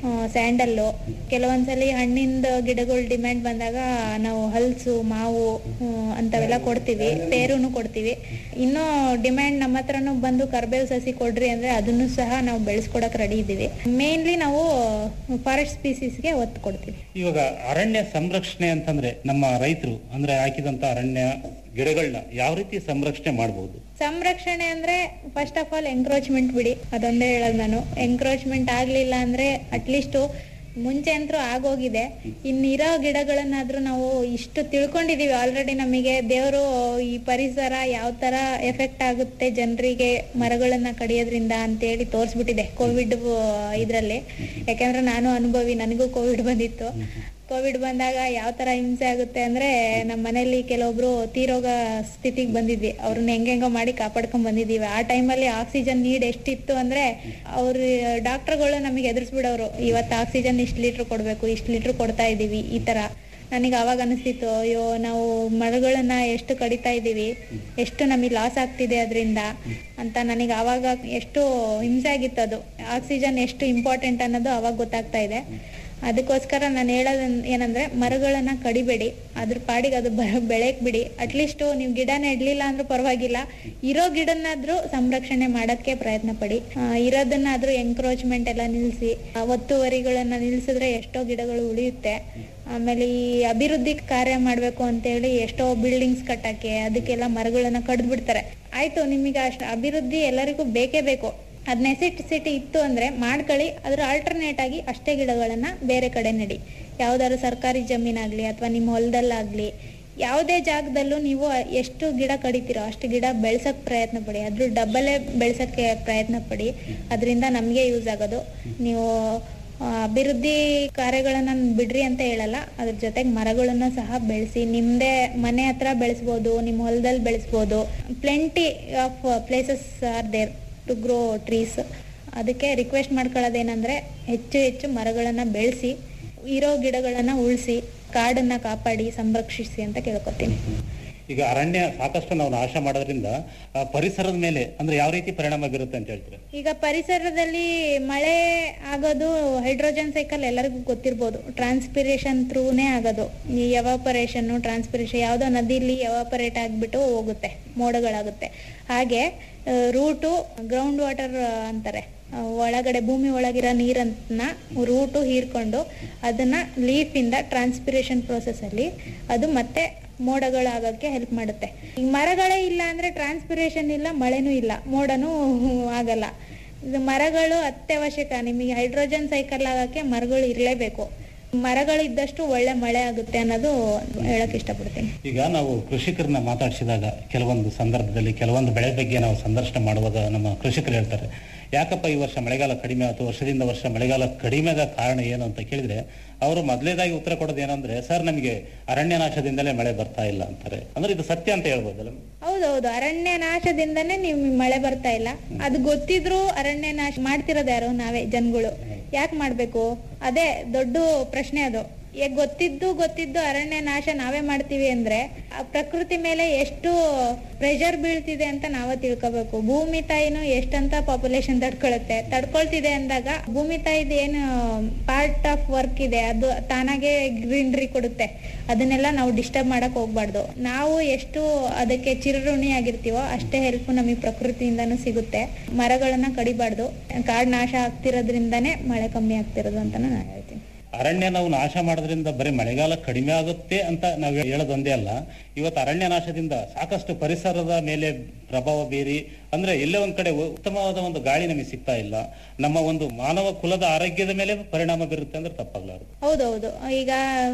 ಸ್ಯಾಂಡಲ್ಲು ಕೆಲವೊಂದ್ಸಲಿ ಹಣ್ಣಿಂದ ಗಿಡಗಳು ಡಿಮ್ಯಾಂಡ್ ಬಂದಾಗ ನಾವು ಹಲಸು ಮಾವು ಹ್ಮ್, ಅಂತವೆಲ್ಲ ಕೊಡ್ತೀವಿ ಪೇರುನು ಕೊಡ್ತೀವಿ ಇನ್ನೂ ಡಿಮ್ಯಾಂಡ್ ನಮ್ಮ ಹತ್ರನೂ ಬಂದು ಕರ್ಬೇವು ಸಸಿ ಕೊಡ್ರಿ ಅಂದ್ರೆ ಅದನ್ನು ಸಹ ನಾವು ಬೆಳೆಸ್ಕೊಡಕ್ ರೆಡಿ ಇದ್ದೀವಿ ಮೇನ್ಲಿ ನಾವು ಫಾರೆಸ್ಟ್ ಸ್ಪೀಸೀಸ್ಗೆ ಒತ್ತು ಕೊಡ್ತೀವಿ ಇವಾಗ ಅರಣ್ಯ ಸಂರಕ್ಷಣೆ ಅಂತಂದ್ರೆ ನಮ್ಮ ರೈತರು ಅಂದ್ರೆ ಹಾಕಿದಂತ ಅರಣ್ಯ ಗಿಡಗಳನ್ನ ಯಾವ ರೀತಿ ಸಂರಕ್ಷಣೆ ಮಾಡಬಹುದು ಸಂರಕ್ಷಣೆ ಅಂದ್ರೆ ಫಸ್ಟ್ ಆಫ್ ಆಲ್ ಎಂಕ್ರೋಚ್ಮೆಂಟ್ ಬಿಡಿ ಅದೊಂದೇ ಹೇಳೋದು ನಾನು ಎಂಕ್ರೋಚ್ಮೆಂಟ್ ಆಗ್ಲಿಲ್ಲ ಅಂದ್ರೆ ಅಟ್ಲೀಸ್ಟ್ ಮುಂಚೆ ಅಂತೂ ಆಗೋಗಿದೆ ಇನ್ನಿರೋ ಗಿಡಗಳನ್ನಾದ್ರೂ ನಾವು ಇಷ್ಟು ತಿಳ್ಕೊಂಡಿದೀವಿ ಆಲ್ರೆಡಿ ನಮಗೆ ದೇವರು ಈ ಪರಿಸರ ಯಾವ ತರ ಎಫೆಕ್ಟ್ ಆಗುತ್ತೆ ಜನರಿಗೆ ಮರಗಳನ್ನ ಕಡಿಯೋದ್ರಿಂದ ಅಂತೇಳಿ ತೋರಿಸ್ಬಿಟ್ಟಿದೆ ಕೋವಿಡ್ ಇದ್ರಲ್ಲಿ ಯಾಕಂದ್ರೆ ನಾನು ಅನುಭವಿ ನನಗೂ ಕೋವಿಡ್ ಬಂದಿತ್ತು ಕೋವಿಡ್ ಬಂದಾಗ ಯಾವ ತರ ಹಿಂಸೆ ಆಗುತ್ತೆ ಅಂದ್ರೆ ನಮ್ಮ ಮನೇಲಿ ಕೆಲವೊಬ್ರು ತೀರೋಗ ಸ್ಥಿತಿಗೆ ಬಂದಿದ್ವಿ ಅವ್ರನ್ನ ಹೆಂಗೆಂಗೋ ಮಾಡಿ ಕಾಪಾಡ್ಕೊಂಡ್ ಬಂದಿದೀವಿ ಆ ಟೈಮಲ್ಲಿ ಆಕ್ಸಿಜನ್ ನೀಡ್ ಎಷ್ಟಿತ್ತು ಅಂದ್ರೆ ಅವ್ರ ಡಾಕ್ಟರ್ಗಳು ನಮಗೆ ಎದುರಿಸ್ಬಿಡೋರು ಇವತ್ತು ಆಕ್ಸಿಜನ್ ಇಷ್ಟು ಲೀಟರ್ ಕೊಡ್ಬೇಕು ಇಷ್ಟು ಲೀಟರ್ ಕೊಡ್ತಾ ಇದೀವಿ ಈ ತರ ನನಗೆ ಅವಾಗ ಅನಿಸ್ತಿತ್ತು ಅಯ್ಯೋ ನಾವು ಮರಗಳನ್ನ ಎಷ್ಟು ಕಡಿತಾ ಇದೀವಿ ಎಷ್ಟು ನಮಗೆ ಲಾಸ್ ಆಗ್ತಿದೆ ಅದರಿಂದ ಅಂತ ನನಗೆ ಅವಾಗ ಎಷ್ಟು ಹಿಂಸೆ ಆಗಿತ್ತು ಅದು ಆಕ್ಸಿಜನ್ ಎಷ್ಟು ಇಂಪಾರ್ಟೆಂಟ್ ಅನ್ನೋದು ಅವಾಗ ಗೊತ್ತಾಗ್ತಾ ಇದೆ ಅದಕ್ಕೋಸ್ಕರ ನಾನು ಹೇಳೋದ್ ಏನಂದ್ರೆ ಮರಗಳನ್ನ ಕಡಿಬೇಡಿ ಅದ್ರ ಪಾಡಿಗೆ ಅದು ಬ- ಬೆಳೆಯಕ್ ಬಿಡಿ ಅಟ್ಲೀಸ್ಟ್ ನೀವು ಗಿಡ ನೆಡ್ಲಿಲ್ಲ ಅಂದ್ರೂ ಪರವಾಗಿಲ್ಲ ಇರೋ ಗಿಡನಾದ್ರೂ ಸಂರಕ್ಷಣೆ ಮಾಡಕ್ಕೆ ಪ್ರಯತ್ನ ಪಡಿ ಆ, ಇರೋದನ್ನಾದ್ರೂ ಎಂಕ್ರೋಚ್ಮೆಂಟ್ ಎಲ್ಲ ನಿಲ್ಸಿ ಆ, ಒತ್ತುವರಿಗಳನ್ನ ನಿಲ್ಸಿದ್ರೆ ಎಷ್ಟೋ ಗಿಡಗಳು ಉಳಿಯುತ್ತೆ ಆಮೇಲೆ ಈ ಅಭಿವೃದ್ಧಿ ಕಾರ್ಯ ಮಾಡ್ಬೇಕು ಅಂತೇಳಿ ಎಷ್ಟೋ ಬಿಲ್ಡಿಂಗ್ಸ್ ಕಟ್ಟಕ್ಕೆ ಅದಕ್ಕೆಲ್ಲ ಮರಗಳನ್ನ ಕಡ್ದು ಬಿಡ್ತಾರೆ ಆಯ್ತು ನಿಮಗೆ ಅಷ್ಟು ಅಭಿವೃದ್ಧಿ ಎಲ್ಲರಿಗೂ ಬೇಕೇ ಬೇಕು ಅದ್ ನೆಸೆಸಿಟಿ ಇತ್ತು ಅಂದ್ರೆ ಮಾಡ್ಕೊಳ್ಳಿ ಅದ್ರ ಆಲ್ಟರ್ನೇಟ್ ಆಗಿ ಅಷ್ಟೇ ಗಿಡಗಳನ್ನ ಬೇರೆ ಕಡೆ ನೆಡಿ ಯಾವ್ದಾದ್ರು ಸರ್ಕಾರಿ ಜಮೀನಾಗ್ಲಿ ಅಥವಾ ನಿಮ್ಮ ಹೊಲದಲ್ಲಾಗ್ಲಿ ಯಾವುದೇ ಜಾಗದಲ್ಲೂ ನೀವು ಎಷ್ಟು ಗಿಡ ಕಡಿತೀರೋ ಅಷ್ಟು ಗಿಡ ಬೆಳ್ಸಕ್ ಪ್ರಯತ್ನ ಪಡಿ ಅದ್ರ ಡಬ್ಬಲೇ ಬೆಳ್ಸಕ್ಕೆ ಪ್ರಯತ್ನ ಪಡಿ ಅದರಿಂದ ನಮಗೆ ಯೂಸ್ ಆಗೋದು ನೀವು ಆ, ಅಭಿವೃದ್ಧಿ ಕಾರ್ಯಗಳನ್ನ ಬಿಡ್ರಿ ಅಂತ ಹೇಳಲ್ಲ ಅದ್ರ ಜೊತೆಗೆ ಮರಗಳನ್ನ ಸಹ ಬೆಳೆಸಿ ನಿಮ್ದೇ ಮನೆ ಹತ್ರ ಬೆಳೆಸ್ಬೋದು ನಿಮ್ಮ ಹೊಲದಲ್ಲಿ ಬೆಳೆಸ್ಬೋದು plenty of places are there to grow trees ಅದಕ್ಕೆ ರಿಕ್ವೆಸ್ಟ್ ಮಾಡ್ಕೊಳ್ಳೋದೇನಂದ್ರೆ ಹೆಚ್ಚು ಹೆಚ್ಚು ಮರಗಳನ್ನ ಬೆಳೆಸಿ ಇರೋ ಗಿಡಗಳನ್ನ ಉಳಿಸಿ ಕಾಡನ್ನ ಕಾಪಾಡಿ ಸಂರಕ್ಷಿಸಿ ಅಂತ ಕೇಳ್ಕೊತೀನಿ ಈಗ ಅರಣ್ಯ ಸಾಕಷ್ಟು ನಾವು ನಾಶ ಮಾಡೋದ್ರಿಂದ ಆ, ಪರಿಸರದ ಮೇಲೆ ಅಂದ್ರೆ ಯಾವ ರೀತಿ ಪರಿಣಾಮ ಬೀರುತ್ತೆ ಅಂತ ಹೇಳ್ತೀರಾ ಈಗ ಪರಿಸರದಲ್ಲಿ ಮಳೆ ಆಗೋದು ಹೈಡ್ರೋಜನ್ ಸೈಕಲ್ ಎಲ್ಲರಿಗೂ ಗೊತ್ತಿರ್ಬೋದು ಟ್ರಾನ್ಸ್ಪಿರೇಷನ್ ಥ್ರೂನೇ ಆಗೋದು ಈ ಎವಾಪರೇಷನ್ ಟ್ರಾನ್ಸ್ಪಿರೇಷನ್ ಯಾವುದೋ ನದಿಲಿ ಎವಾಪರೇಟ್ ಆಗಿಬಿಟ್ಟು ಹೋಗುತ್ತೆ ಮೋಡಗಳಾಗುತ್ತೆ ಹಾಗೆ ರೂಟು ಗ್ರೌಂಡ್ ವಾಟರ್ ಅಂತಾರೆ ಆ, ಒಳಗಡೆ ಭೂಮಿ ಒಳಗಿರೋ ನೀರನ್ನ ರೂಟು ಹೀರ್ಕೊಂಡು ಅದನ್ನ ಲೀಫಿಂದ ಟ್ರಾನ್ಸ್ಪಿರೇಷನ್ ಪ್ರೋಸೆಸ್ ಅಲ್ಲಿ ಅದು ಮತ್ತೆ ಮೋಡಗಳಾಗಕ್ಕೆ ಹೆಲ್ಪ್ ಮಾಡುತ್ತೆ ಈಗ ಮರಗಳೇ ಇಲ್ಲ ಅಂದ್ರೆ ಟ್ರಾನ್ಸ್ಪಿರೇಷನ್ ಇಲ್ಲ ಮಳೆನೂ ಇಲ್ಲ ಮೋಡನೂ ಆಗಲ್ಲ ಇದು ಮರಗಳು ಅತ್ಯವಶ್ಯಕ ನಿಮಗೆ ಹೈಡ್ರೋಜನ್ ಸೈಕಲ್ ಆಗಕ್ಕೆ ಮರಗಳು ಇರಲೇಬೇಕು ಮರಗಳು ಇದ್ದಷ್ಟು ಒಳ್ಳೆ ಮಳೆ ಆಗುತ್ತೆ ಅನ್ನೋದು ಹೇಳಕ್ ಇಷ್ಟಪಡ್ತೀನಿ ಈಗ ನಾವು ಕೃಷಿಕರನ್ನ ಮಾತಾಡಿಸಿದಾಗ ಕೆಲವೊಂದು ಸಂದರ್ಭದಲ್ಲಿ ಕೆಲವೊಂದು ಬೆಳೆ ಬಗ್ಗೆ ನಾವು ಸಂದರ್ಶನ ಮಾಡುವಾಗ ನಮ್ಮ ಕೃಷಿಕರು ಹೇಳ್ತಾರೆ ಯಾಕಪ್ಪ ಈ ವರ್ಷ ಮಳೆಗಾಲ ಕಡಿಮೆ ಆಯ್ತು ವರ್ಷದಿಂದ ವರ್ಷ ಮಳೆಗಾಲ ಕಡಿಮೆ ಆದ ಕಾರಣ ಏನು ಅಂತ ಕೇಳಿದ್ರೆ ಅವರು ಮೊದಲೇದಾಗಿ ಉತ್ತರ ಕೊಡೋದು ಏನಂದ್ರೆ ಸರ್ ನಮಗೆ ಅರಣ್ಯ ನಾಶದಿಂದಲೇ ಮಳೆ ಬರ್ತಾ ಇಲ್ಲ ಅಂತಾರೆ ಅಂದ್ರೆ ಇದು ಸತ್ಯ ಅಂತ ಹೇಳ್ಬೋದಲ್ಲ ಹೌದೌದು ಅರಣ್ಯ ನಾಶದಿಂದನೇ ನೀವು ಮಳೆ ಬರ್ತಾ ಇಲ್ಲ ಅದು ಗೊತ್ತಿದ್ರು ಅರಣ್ಯ ನಾಶ ಮಾಡ್ತಿರೋದು ಯಾರು ನಾವೇ ಜನಗಳು ಯಾಕೆ ಮಾಡ್ಬೇಕು ಅದೇ ದೊಡ್ಡ ಪ್ರಶ್ನೆ ಅದು ಈಗ ಗೊತ್ತಿದ್ದು ಗೊತ್ತಿದ್ದು ಅರಣ್ಯ ನಾಶ ನಾವೇ ಮಾಡ್ತೀವಿ ಅಂದ್ರೆ ಆ ಪ್ರಕೃತಿ ಮೇಲೆ ಎಷ್ಟು ಪ್ರೆಷರ್ ಬೀಳ್ತಿದೆ ಅಂತ ನಾವೇ ತಿಳ್ಕೊಬೇಕು ಭೂಮಿ ತಾಯಿನೂ ಎಷ್ಟಂತ ಪಾಪ್ಯುಲೇಷನ್ ತಡ್ಕೊಳುತ್ತೆ ತಡ್ಕೊಳ್ತಿದೆ ಅಂದಾಗ ಭೂಮಿ ತಾಯಿದು ಏನು ಪಾರ್ಟ್ ಆಫ್ ವರ್ಕ್ ಇದೆ ಅದು ತಾನಾಗೆ ಗ್ರೀನರಿ ಕೊಡುತ್ತೆ ಅದನ್ನೆಲ್ಲ ನಾವು ಡಿಸ್ಟರ್ಬ್ ಮಾಡಕ್ ಹೋಗ್ಬಾರ್ದು ನಾವು ಎಷ್ಟು ಅದಕ್ಕೆ ಚಿರಋಣಿ ಆಗಿರ್ತೀವೋ ಅಷ್ಟೇ ಹೆಲ್ಪ್ ನಮಗೆ ಪ್ರಕೃತಿಯಿಂದನೂ ಸಿಗುತ್ತೆ ಮರಗಳನ್ನ ಕಡಿಬಾರ್ದು ಕಾಡ್ ನಾಶ ಆಗ್ತಿರೋದ್ರಿಂದಾನೇ ಮಳೆ ಕಮ್ಮಿ ಆಗ್ತಿರೋದು ಅಂತ ನಾನು ಹೇಳ್ತೀನಿ ಅರಣ್ಯ ನಾವು ನಾಶ ಮಾಡೋದ್ರಿಂದ ಬರೀ ಮಳೆಗಾಲ ಕಡಿಮೆ ಆಗುತ್ತೆ ಅಂತ ನಾವು ಹೇಳೋದೊಂದೇ ಅಲ್ಲ ಇವತ್ತು ಅರಣ್ಯ ನಾಶದಿಂದ ಸಾಕಷ್ಟು ಪರಿಸರದ ಮೇಲೆ ಪ್ರಭಾವ ಬೀರಿ ಅಂದ್ರೆ ಎಲ್ಲೇ ಒಂದ್ ಕಡೆ ಉತ್ತಮವಾದ ಒಂದು ಗಾಳಿ ನಮಗೆ ಸಿಗ್ತಾ ಇಲ್ಲ ನಮ್ಮ ಒಂದು ಮಾನವ ಕುಲದ ಆರೋಗ್ಯದ ಮೇಲೆ ಪರಿಣಾಮ ಬೀರುತ್ತೆ ಅಂದ್ರೆ ತಪ್ಪಾಗ್ಲಾರ್ದು ಹೌದೌದು ಈಗ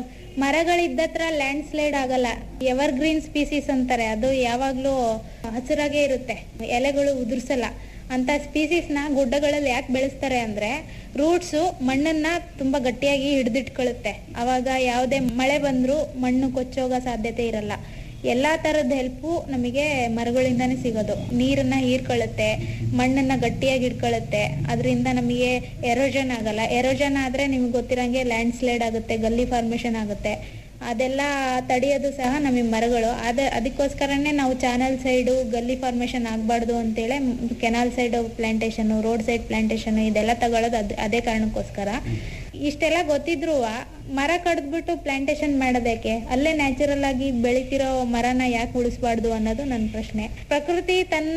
ಮರಗಳಿದ್ದತ್ರ ಲ್ಯಾಂಡ್ ಸ್ಲೈಡ್ ಆಗಲ್ಲ ಎವರ್ ಗ್ರೀನ್ ಸ್ಪೀಸೀಸ್ ಅಂತಾರೆ ಅದು ಯಾವಾಗ್ಲೂ ಹಸಿರಾಗೇ ಇರುತ್ತೆ ಎಲೆಗಳು ಉದುರ್ಸಲ್ಲ ಅಂತ ಸ್ಪೀಸೀಸ್ ನ ಗುಡ್ಡಗಳಲ್ಲಿ ಯಾಕೆ ಬೆಳೆಸ್ತಾರೆ ಅಂದ್ರೆ ರೂಟ್ಸ್ ಮಣ್ಣನ್ನ ತುಂಬಾ ಗಟ್ಟಿಯಾಗಿ ಹಿಡಿದಿಟ್ಕೊಳ್ಳುತ್ತೆ ಅವಾಗ ಯಾವುದೇ ಮಳೆ ಬಂದ್ರೂ ಮಣ್ಣು ಕೊಚ್ಚೋಗೋ ಸಾಧ್ಯತೆ ಇರಲ್ಲ ಎಲ್ಲಾ ತರದ ಹೆಲ್ಪು ನಮಗೆ ಮರಗಳಿಂದಾನೇ ಸಿಗೋದು ನೀರನ್ನ ಹೀರ್ಕೊಳ್ಳುತ್ತೆ ಮಣ್ಣನ್ನ ಗಟ್ಟಿಯಾಗಿ ಇಟ್ಕೊಳ್ಳುತ್ತೆ ಅದರಿಂದ ನಮಗೆ ಎರೋಜನ್ ಆಗಲ್ಲ ಎರೋಜನ್ ಆದ್ರೆ ನಿಮ್ಗೆ ಗೊತ್ತಿರಂಗೆ ಲ್ಯಾಂಡ್ ಸ್ಲೈಡ್ ಆಗುತ್ತೆ ಗಲ್ಲಿ ಫಾರ್ಮೇಶನ್ ಆಗುತ್ತೆ ಅದೆಲ್ಲ ತಡೆಯೋದು ಸಹ ನಮಗೆ ಮರಗಳು ಅದ ಅದಕ್ಕೋಸ್ಕರನೇ ನಾವು ಚಾನಲ್ ಸೈಡು ಗಲ್ಲಿ ಫಾರ್ಮೇಶನ್ ಆಗಬಾರ್ದು ಅಂತೇಳಿ canal side plantation road side plantation ಇದೆಲ್ಲ ತಗೊಳ್ಳೋದು ಅದ್- ಅದೇ ಕಾರಣಕ್ಕೋಸ್ಕರ ಇಷ್ಟೆಲ್ಲ ಗೊತ್ತಿದ್ರು ಮರ ಕಡ್ದ್ಬಿಟ್ಟು ಪ್ಲಾಂಟೇಶನ್ ಮಾಡೋದಕ್ಕೆ ಅಲ್ಲೇ ನ್ಯಾಚುರಲ್ ಆಗಿ ಬೆಳಿತಿರೋ ಮರನ ಯಾಕೆ ಉಳಿಸ್ಬಾರ್ದು ಅನ್ನೋದು ನನ್ನ ಪ್ರಶ್ನೆ ಪ್ರಕೃತಿ ತನ್ನ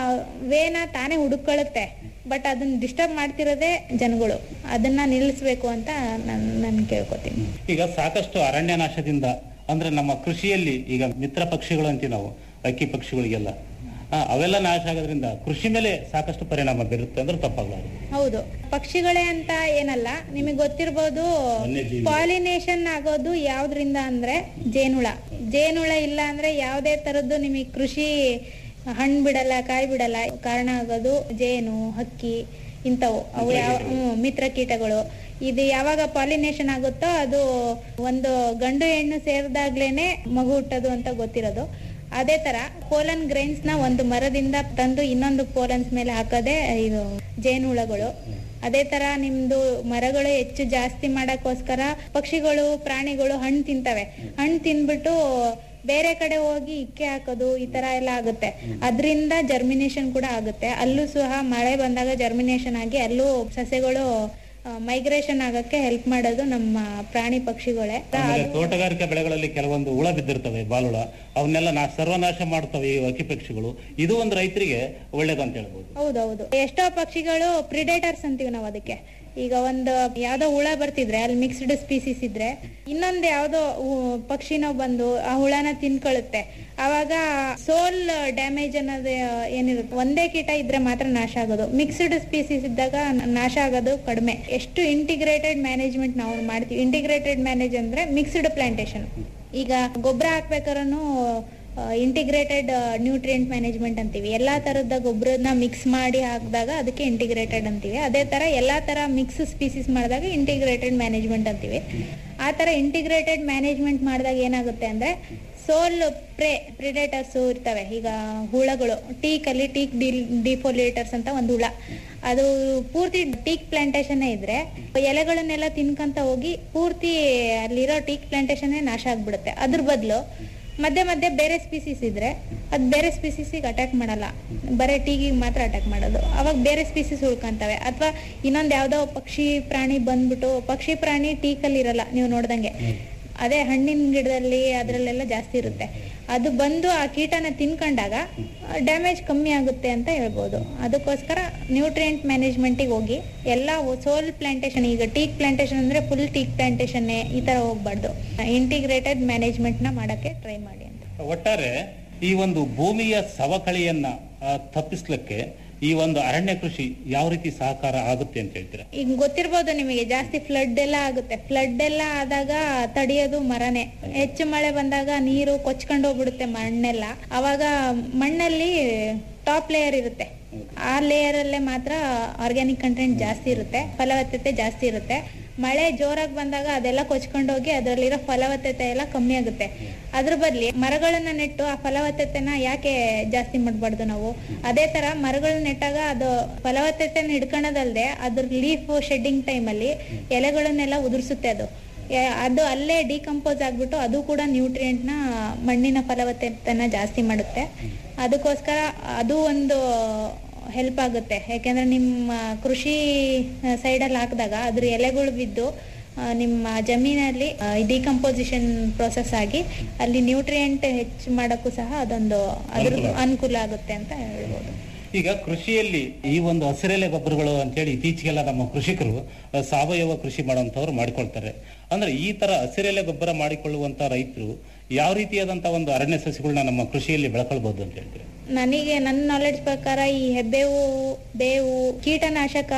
ವೇನ ತಾನೇ ಹುಡುಕೊಳ್ಳುತ್ತೆ ಬಟ್ ಅದನ್ನ ಡಿಸ್ಟರ್ಬ್ ಮಾಡ್ತಿರೋದೇ ಜನಗಳು ಅದನ್ನ ನಿಲ್ಲಿಸ್ಬೇಕು ಅಂತ ನಾನು ನಾನು ಕೇಳ್ಕೊತೀನಿ ಈಗ ಸಾಕಷ್ಟು ಅರಣ್ಯ ನಾಶದಿಂದ ಅಂದ್ರೆ ನಮ್ಮ ಕೃಷಿಯಲ್ಲಿ ಈಗ ಮಿತ್ರ ಪಕ್ಷಿಗಳು ಅಂತೀವಿ ನಾವು ಅಕ್ಕಿ ಪಕ್ಷಿಗಳಿಗೆಲ್ಲ ಆ, ಅವೆಲ್ಲ ನಾಶ ಆಗೋದ್ರಿಂದ ಕೃಷಿ ಮೇಲೆ ಸಾಕಷ್ಟು ಪರಿಣಾಮ ಬೀರುತ್ತೆ ಅಂದ್ರೆ ತಪ್ಪಾಗಲಾರದು ಹೌದು ಪಕ್ಷಿಗಳೇ ಅಂತ ಏನಲ್ಲ ನಿಮಗೆ ಗೊತ್ತಿರ್ಬೋದು ವನ್ಯಜೀವಿ. ಪಾಲಿನೇಷನ್ ಆಗೋದು ಯಾವ್ದ್ರಿಂದ ಅಂದ್ರೆ ಜೇನುಳ ಜೇನುಳ ಇಲ್ಲ ಅಂದ್ರೆ ಯಾವುದೇ ತರದ್ದು ನಿಮಗೆ ಕೃಷಿ ಹಣ್ಣು ಬಿಡಲ್ಲ ಕಾಯಿ ಬಿಡಲ್ಲ ಕಾರಣ ಆಗೋದು ಜೇನು ಹಕ್ಕಿ ಇಂಥವು ಅವು ಯಾವ ಹ್ಮ್, ಮಿತ್ರ ಕೀಟಗಳು ಇದು ಯಾವಾಗ ಪಾಲಿನೇಷನ್ ಆಗುತ್ತೋ ಅದು ಒಂದು ಗಂಡು ಹೆಣ್ಣು ಸೇರಿದಾಗ್ಲೇನೆ ಮಗು ಹುಟ್ಟೋದು ಅಂತ ಗೊತ್ತಿರೋದು ಅದೇ ತರ ಪೋಲನ್ ಗ್ರೈನ್ಸ್ ನ ಒಂದು ಮರದಿಂದ ತಂದು ಇನ್ನೊಂದು ಪೋಲನ್ಸ್ ಮೇಲೆ ಹಾಕೋದೇ ಇದು ಜೇನುಹುಳಗಳು ಅದೇ ತರ ನಿಮ್ದು ಮರಗಳು ಹೆಚ್ಚು ಜಾಸ್ತಿ ಮಾಡಕ್ಕೋಸ್ಕರ ಪಕ್ಷಿಗಳು ಪ್ರಾಣಿಗಳು ಹಣ್ಣು ತಿಂತವೆ ಹಣ್ಣು ತಿನ್ಬಿಟ್ಟು ಬೇರೆ ಕಡೆ ಹೋಗಿ ಇಕ್ಕೆ ಹಾಕೋದು ಈ ತರ ಎಲ್ಲ ಆಗುತ್ತೆ ಅದರಿಂದ ಜರ್ಮಿನೇಷನ್ ಕೂಡ ಆಗುತ್ತೆ ಅಲ್ಲೂ ಸಹ ಮಳೆ ಬಂದಾಗ ಜರ್ಮಿನೇಷನ್ ಆಗಿ ಅಲ್ಲೂ ಸಸ್ಯಗಳು ಮೈಗ್ರೇಷನ್ ಆಗಕ್ಕೆ ಹೆಲ್ಪ್ ಮಾಡೋದು ನಮ್ಮ ಪ್ರಾಣಿ ಪಕ್ಷಿಗಳೇ ಆಮೇಲೆ ತೋಟಗಾರಿಕೆ ಬೆಳೆಗಳಲ್ಲಿ ಕೆಲವೊಂದು ಹುಳ ಬಿದ್ದಿರ್ತವೆ ಬಾಲುಳ ಅವನ್ನೆಲ್ಲ ನಾ ಸರ್ವನಾಶ ಮಾಡ್ತವೆ ಈ ಅಕ್ಕಿ ಪಕ್ಷಿಗಳು ಇದು ಒಂದು ರೈತರಿಗೆ ಒಳ್ಳೇದು ಅಂತ ಹೇಳ್ಬೋದು ಹೌದೌದು ಎಷ್ಟೋ ಪಕ್ಷಿಗಳು ಪ್ರಿಡೇಟರ್ಸ್ ಅಂತೀವಿ ನಾವು ಅದಕ್ಕೆ ಈಗ ಒಂದು ಯಾವ್ದೋ ಹುಳ ಬರ್ತಿದ್ರೆ ಅಲ್ಲಿ ಮಿಕ್ಸ್ಡ್ ಸ್ಪೀಸೀಸ್ ಇದ್ರೆ ಇನ್ನೊಂದು ಯಾವ್ದೋ ಹು- ಪಕ್ಷಿನೋ ಬಂದು ಆ ಹುಳನ ತಿನ್ಕೊಳ್ಳುತ್ತೆ ಅವಾಗ ಸೋಲ್ ಡ್ಯಾಮೇಜ್ ಅನ್ನೋದು ಏನಿರುತ್ತೆ ಒಂದೇ ಕೀಟ ಇದ್ರೆ ಮಾತ್ರ ನಾಶ ಆಗೋದು ಮಿಕ್ಸ್ಡ್ ಸ್ಪೀಸೀಸ್ ಇದ್ದಾಗ ನ- ನಾಶ ಆಗೋದು ಕಡಿಮೆ ಎಷ್ಟು ಇಂಟಿಗ್ರೇಟೆಡ್ ಮ್ಯಾನೇಜ್ಮೆಂಟ್ ನಾವು ಮಾಡ್ತೀವಿ ಇಂಟಿಗ್ರೇಟೆಡ್ ಮ್ಯಾನೇಜ್ ಅಂದ್ರೆ ಮಿಕ್ಸ್ಡ್ ಪ್ಲಾಂಟೇಶನ್ ಈಗ ಗೊಬ್ಬರ ಹಾಕ್ಬೇಕಾದ್ರೂ ಇಂಟಿಗ್ರೇಟೆಡ್ ನ್ಯೂಟ್ರಿಯೆಂಟ್ ಮ್ಯಾನೇಜ್ಮೆಂಟ್ ಅಂತೀವಿ ಎಲ್ಲಾ ತರದ ಗೊಬ್ಬರನ ಮಿಕ್ಸ್ ಮಾಡಿ ಹಾಕಿದಾಗ ಅದಕ್ಕೆ ಇಂಟಿಗ್ರೇಟೆಡ್ ಅಂತೀವಿ ಅದೇ ತರ ಎಲ್ಲಾ ತರ ಮಿಕ್ಸ್ ಸ್ಪೀಸೀಸ್ ಮಾಡಿದಾಗ ಇಂಟಿಗ್ರೇಟೆಡ್ ಮ್ಯಾನೇಜ್ಮೆಂಟ್ ಅಂತೀವಿ ಆ ತರ ಇಂಟಿಗ್ರೇಟೆಡ್ ಮ್ಯಾನೇಜ್ಮೆಂಟ್ ಮಾಡಿದಾಗ ಏನಾಗುತ್ತೆ ಅಂದ್ರೆ ಸೋಲ್ ಪ್ರೇ ಪ್ರಿಡೇಟರ್ಸ್ ಇರ್ತವೆ ಈಗ ಹುಳಗಳು ಟೀಕ್ ಅಲ್ಲಿ ಟೀಕ್ ಡಿಫೋಲಿಯೇಟರ್ಸ್ ಅಂತ ಒಂದು ಹುಳ ಅದು ಪೂರ್ತಿ ಟೀಕ್ ಪ್ಲಾಂಟೇಶನ್ ಇದ್ರೆ ಎಲೆಗಳನ್ನೆಲ್ಲ ತಿನ್ಕಂತ ಹೋಗಿ ಪೂರ್ತಿ ಅಲ್ಲಿರೋ ಟೀಕ್ ಪ್ಲಾಂಟೇಶನ್ ನಾಶ ಆಗ್ಬಿಡುತ್ತೆ ಅದ್ರ ಬದಲು ಮಧ್ಯೆ ಮಧ್ಯೆ ಬೇರೆ ಸ್ಪೀಸೀಸ್ ಇದ್ರೆ ಅದು ಬೇರೆ ಸ್ಪೀಸೀಸಿಗೆ ಅಟ್ಯಾಕ್ ಮಾಡಲ್ಲ ಬರೀ ಟೀಗಿಗೆ ಮಾತ್ರ ಅಟ್ಯಾಕ್ ಮಾಡೋದು ಅವಾಗ ಬೇರೆ ಸ್ಪೀಸೀಸ್ ಉಳ್ಕೊಂತವೆ ಅಥವಾ ಇನ್ನೊಂದು ಯಾವ್ದೋ ಪಕ್ಷಿ ಪ್ರಾಣಿ ಬಂದ್ಬಿಟ್ಟು ಪಕ್ಷಿ ಪ್ರಾಣಿ ಟೀಕಲ್ಲಿ ಇರಲ್ಲ ನೀವು ನೋಡ್ದಂಗೆ ಅದೇ ಹಣ್ಣಿನ ಗಿಡದಲ್ಲಿ ಅದ್ರಲ್ಲೆಲ್ಲ ಜಾಸ್ತಿ ಇರುತ್ತೆ ಅದು ಬಂದು ಆ ಕೀಟನ ತಿನ್ಕೊಂಡಾಗ ಡ್ಯಾಮೇಜ್ ಕಮ್ಮಿ ಆಗುತ್ತೆ ಅಂತ ಹೇಳ್ಬೋದು ಅದಕ್ಕೋಸ್ಕರ ನ್ಯೂಟ್ರಿಯೆಂಟ್ ಮ್ಯಾನೇಜ್ಮೆಂಟಿಗೆ ಹೋಗಿ ಎಲ್ಲ ಸೋಲ್ ಪ್ಲಾಂಟೇಶನ್ ಈಗ ಟೀಕ್ ಪ್ಲಾಂಟೇಶನ್ ಅಂದ್ರೆ ಫುಲ್ ಟೀಕ್ ಪ್ಲಾಂಟೇಶನ್ ಈ ತರ ಹೋಗ್ಬಾರ್ದು ಇಂಟಿಗ್ರೇಟೆಡ್ ಮ್ಯಾನೇಜ್ಮೆಂಟ್ ನ ಮಾಡಕ್ಕೆ ಟ್ರೈ ಮಾಡಿ ಅಂತ ಒಟ್ಟಾರೆ ಈ ಒಂದು ಭೂಮಿಯ ಸವಕಳಿಯನ್ನ ಆ, ತಪ್ಪಿಸ್ಲಿಕ್ಕೆ ಈ ಒಂದು ಅರಣ್ಯ ಕೃಷಿ ಯಾವ ರೀತಿ ಸಹಕಾರ ಆಗುತ್ತೆ ಅಂತ ಹೇಳ್ತೀರಾ ಈಗ ಗೊತ್ತಿರ್ಬೋದು ನಿಮಗೆ ಜಾಸ್ತಿ ಫ್ಲಡ್ ಎಲ್ಲ ಆಗುತ್ತೆ ಫ್ಲಡ್ ಎಲ್ಲ ಆದಾಗ ತಡೆಯೋದು ಮರನೇ ಹೆಚ್ಚು ಮಳೆ ಬಂದಾಗ ನೀರು ಕೊಚ್ಕೊಂಡು ಹೋಗ್ಬಿಡುತ್ತೆ ಮಣ್ಣೆಲ್ಲ ಅವಾಗ ಮಣ್ಣಲ್ಲಿ ಟಾಪ್ ಲೇಯರ್ ಇರುತ್ತೆ ಆ ಲೇಯರ್ ಅಲ್ಲೇ ಮಾತ್ರ ಆರ್ಗ್ಯಾನಿಕ್ ಕಂಟೆಂಟ್ ಜಾಸ್ತಿ ಇರುತ್ತೆ ಫಲವತ್ತತೆ ಜಾಸ್ತಿ ಇರುತ್ತೆ ಮಳೆ ಜೋರಾಗಿ ಬಂದಾಗ ಅದೆಲ್ಲ ಕೊಚ್ಕೊಂಡೋಗಿ ಅದರಲ್ಲಿರೋ ಫಲವತ್ತತೆ ಎಲ್ಲ ಕಮ್ಮಿ ಆಗುತ್ತೆ ಅದ್ರ ಬದ್ಲಿ ಮರಗಳನ್ನ ನೆಟ್ಟು ಆ ಫಲವತ್ತತೆನ ಯಾಕೆ ಜಾಸ್ತಿ ಮಾಡಬಾರ್ದು ನಾವು ಅದೇ ತರ ಮರಗಳನ್ನ ನೆಟ್ಟಾಗ ಅದು ಫಲವತ್ತತೆನ ಹಿಡ್ಕೊಳ್ಳೋದಲ್ದೆ ಅದ್ರ ಲೀಫ್ ಶೆಡ್ಡಿಂಗ್ ಟೈಮಲ್ಲಿ ಎಲೆಗಳನ್ನೆಲ್ಲ ಉದುರಿಸುತ್ತೆ ಅದು ಎ- ಅದು ಅಲ್ಲೇ ಡಿಕಂಪೋಸ್ ಆಗ್ಬಿಟ್ಟು ಅದು ಕೂಡ ನ್ಯೂಟ್ರಿಯೆಂಟ್ ನ ಮಣ್ಣಿನ ಫಲವತ್ತತೆನ ಜಾಸ್ತಿ ಮಾಡುತ್ತೆ ಅದಕ್ಕೋಸ್ಕರ ಅದು ಒಂದು ಹೆಲ್ಪ್ ಆಗುತ್ತೆ ಯಾಕೆಂದ್ರೆ ನಿಮ್ಮ ಕೃಷಿ ಸೈಡಲ್ಲಿ ಹಾಕಿದಾಗ ಅದ್ರ ಎಲೆಗಳು ಬಿದ್ದು ಆ, ನಿಮ್ಮ ಜಮೀನಲ್ಲಿ ಡಿಕಂಪೋಸಿಷನ್ ಪ್ರೊಸೆಸ್ ಆಗಿ ಅಲ್ಲಿ ನ್ಯೂಟ್ರಿಯೆಂಟ್ ಹೆಚ್ಚು ಮಾಡೋಕ್ಕೂ ಸಹ ಅದೊಂದು ಅದ್ರ ಅನುಕೂಲ. ಅನುಕೂಲ ಆಗುತ್ತೆ ಅಂತ ಹೇಳ್ಬೋದು ಈಗ ಕೃಷಿಯಲ್ಲಿ ಈ ಒಂದು ಹಸಿರೆಲೆ ಗೊಬ್ಬರಗಳು ಅಂತೇಳಿ ಇತ್ತೀಚೆಗೆಲ್ಲ ನಮ್ಮ ಕೃಷಿಕರು ಆ, ಸಾವಯವ ಕೃಷಿ ಮಾಡುವಂತವ್ರು ಮಾಡಿಕೊಳ್ತಾರೆ ಅಂದ್ರೆ ಈ ತರ ಹಸಿರೆಲೆ ಗೊಬ್ಬರ ಮಾಡಿಕೊಳ್ಳುವಂತ ರೈತರು ಯಾವ ರೀತಿಯಾದಂತ ಒಂದು ಅರಣ್ಯ ಸಸ್ಯಗಳನ್ನ ನಮ್ಮ ಕೃಷಿಯಲ್ಲಿ ಬೆಳ್ಕೊಳ್ಬಹುದು ಅಂತ ಹೇಳ್ತೀರಿ ನನಗೆ ನನ್ನ ನಾಲೆಡ್ಜ್ ಪ್ರಕಾರ ಈ ಹೆಬ್ಬೇವು ಬೇವು ಕೀಟನಾಶಕ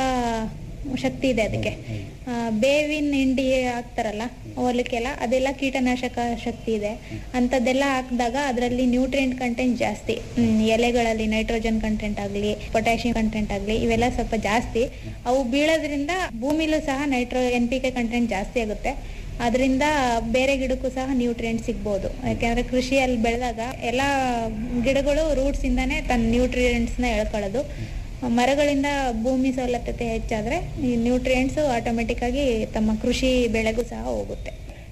ಶಕ್ತಿ ಇದೆ ಅದಕ್ಕೆ ಆ, ಬೇವಿನ ಹಿಂಡಿ ಹಾಕ್ತಾರಲ್ಲ ಹೊಲಕ್ಕೆಲ್ಲ ಅದೆಲ್ಲ ಕೀಟನಾಶಕ ಶಕ್ತಿ ಇದೆ ಅಂಥದ್ದೆಲ್ಲ ಹಾಕಿದಾಗ ಅದರಲ್ಲಿ ನ್ಯೂಟ್ರಿಯೆಂಟ್ ಕಂಟೆಂಟ್ ಜಾಸ್ತಿ ಹ್ಮ್, ಎಲೆಗಳಲ್ಲಿ ನೈಟ್ರೋಜನ್ ಕಂಟೆಂಟ್ ಆಗಲಿ ಪೊಟ್ಯಾಷಿಯಂ ಕಂಟೆಂಟ್ ಆಗಲಿ ಇವೆಲ್ಲ ಸ್ವಲ್ಪ ಜಾಸ್ತಿ ಅವು ಬೀಳೋದ್ರಿಂದ ಭೂಮಿಲೂ ಸಹ nitro N P K content ಜಾಸ್ತಿ ಆಗುತ್ತೆ ಅದರಿಂದ ಬೇರೆ ಗಿಡಕ್ಕೂ ಸಹ ನ್ಯೂಟ್ರಿಯೆಂಟ್ ಸಿಗ್ಬೋದು ಯಾಕೆಂದ್ರೆ ಕೃಷಿಯಲ್ಲಿ ಬೆಳೆದಾಗ ಎಲ್ಲ ಗಿಡಗಳು ರೂಟ್ಸ್ ಇಂದಾನೆ ತನ್ನ ನ್ಯೂಟ್ರಿಯೆಂಟ್ಸ್ ನ ಎಳ್ಕೊಳ್ಳೋದು ಮರಗಳಿಂದ ಭೂಮಿ ಸೌಲಭ್ಯತೆ ಹೆಚ್ಚಾದ್ರೆ ಈ ನ್ಯೂಟ್ರಿಯೆಂಟ್ಸ್ ಆಟೋಮೆಟಿಕ್ ಆಗಿ ತಮ್ಮ ಕೃಷಿ ಬೆಳೆಗೂ ಸಹ ಹೋಗುತ್ತೆ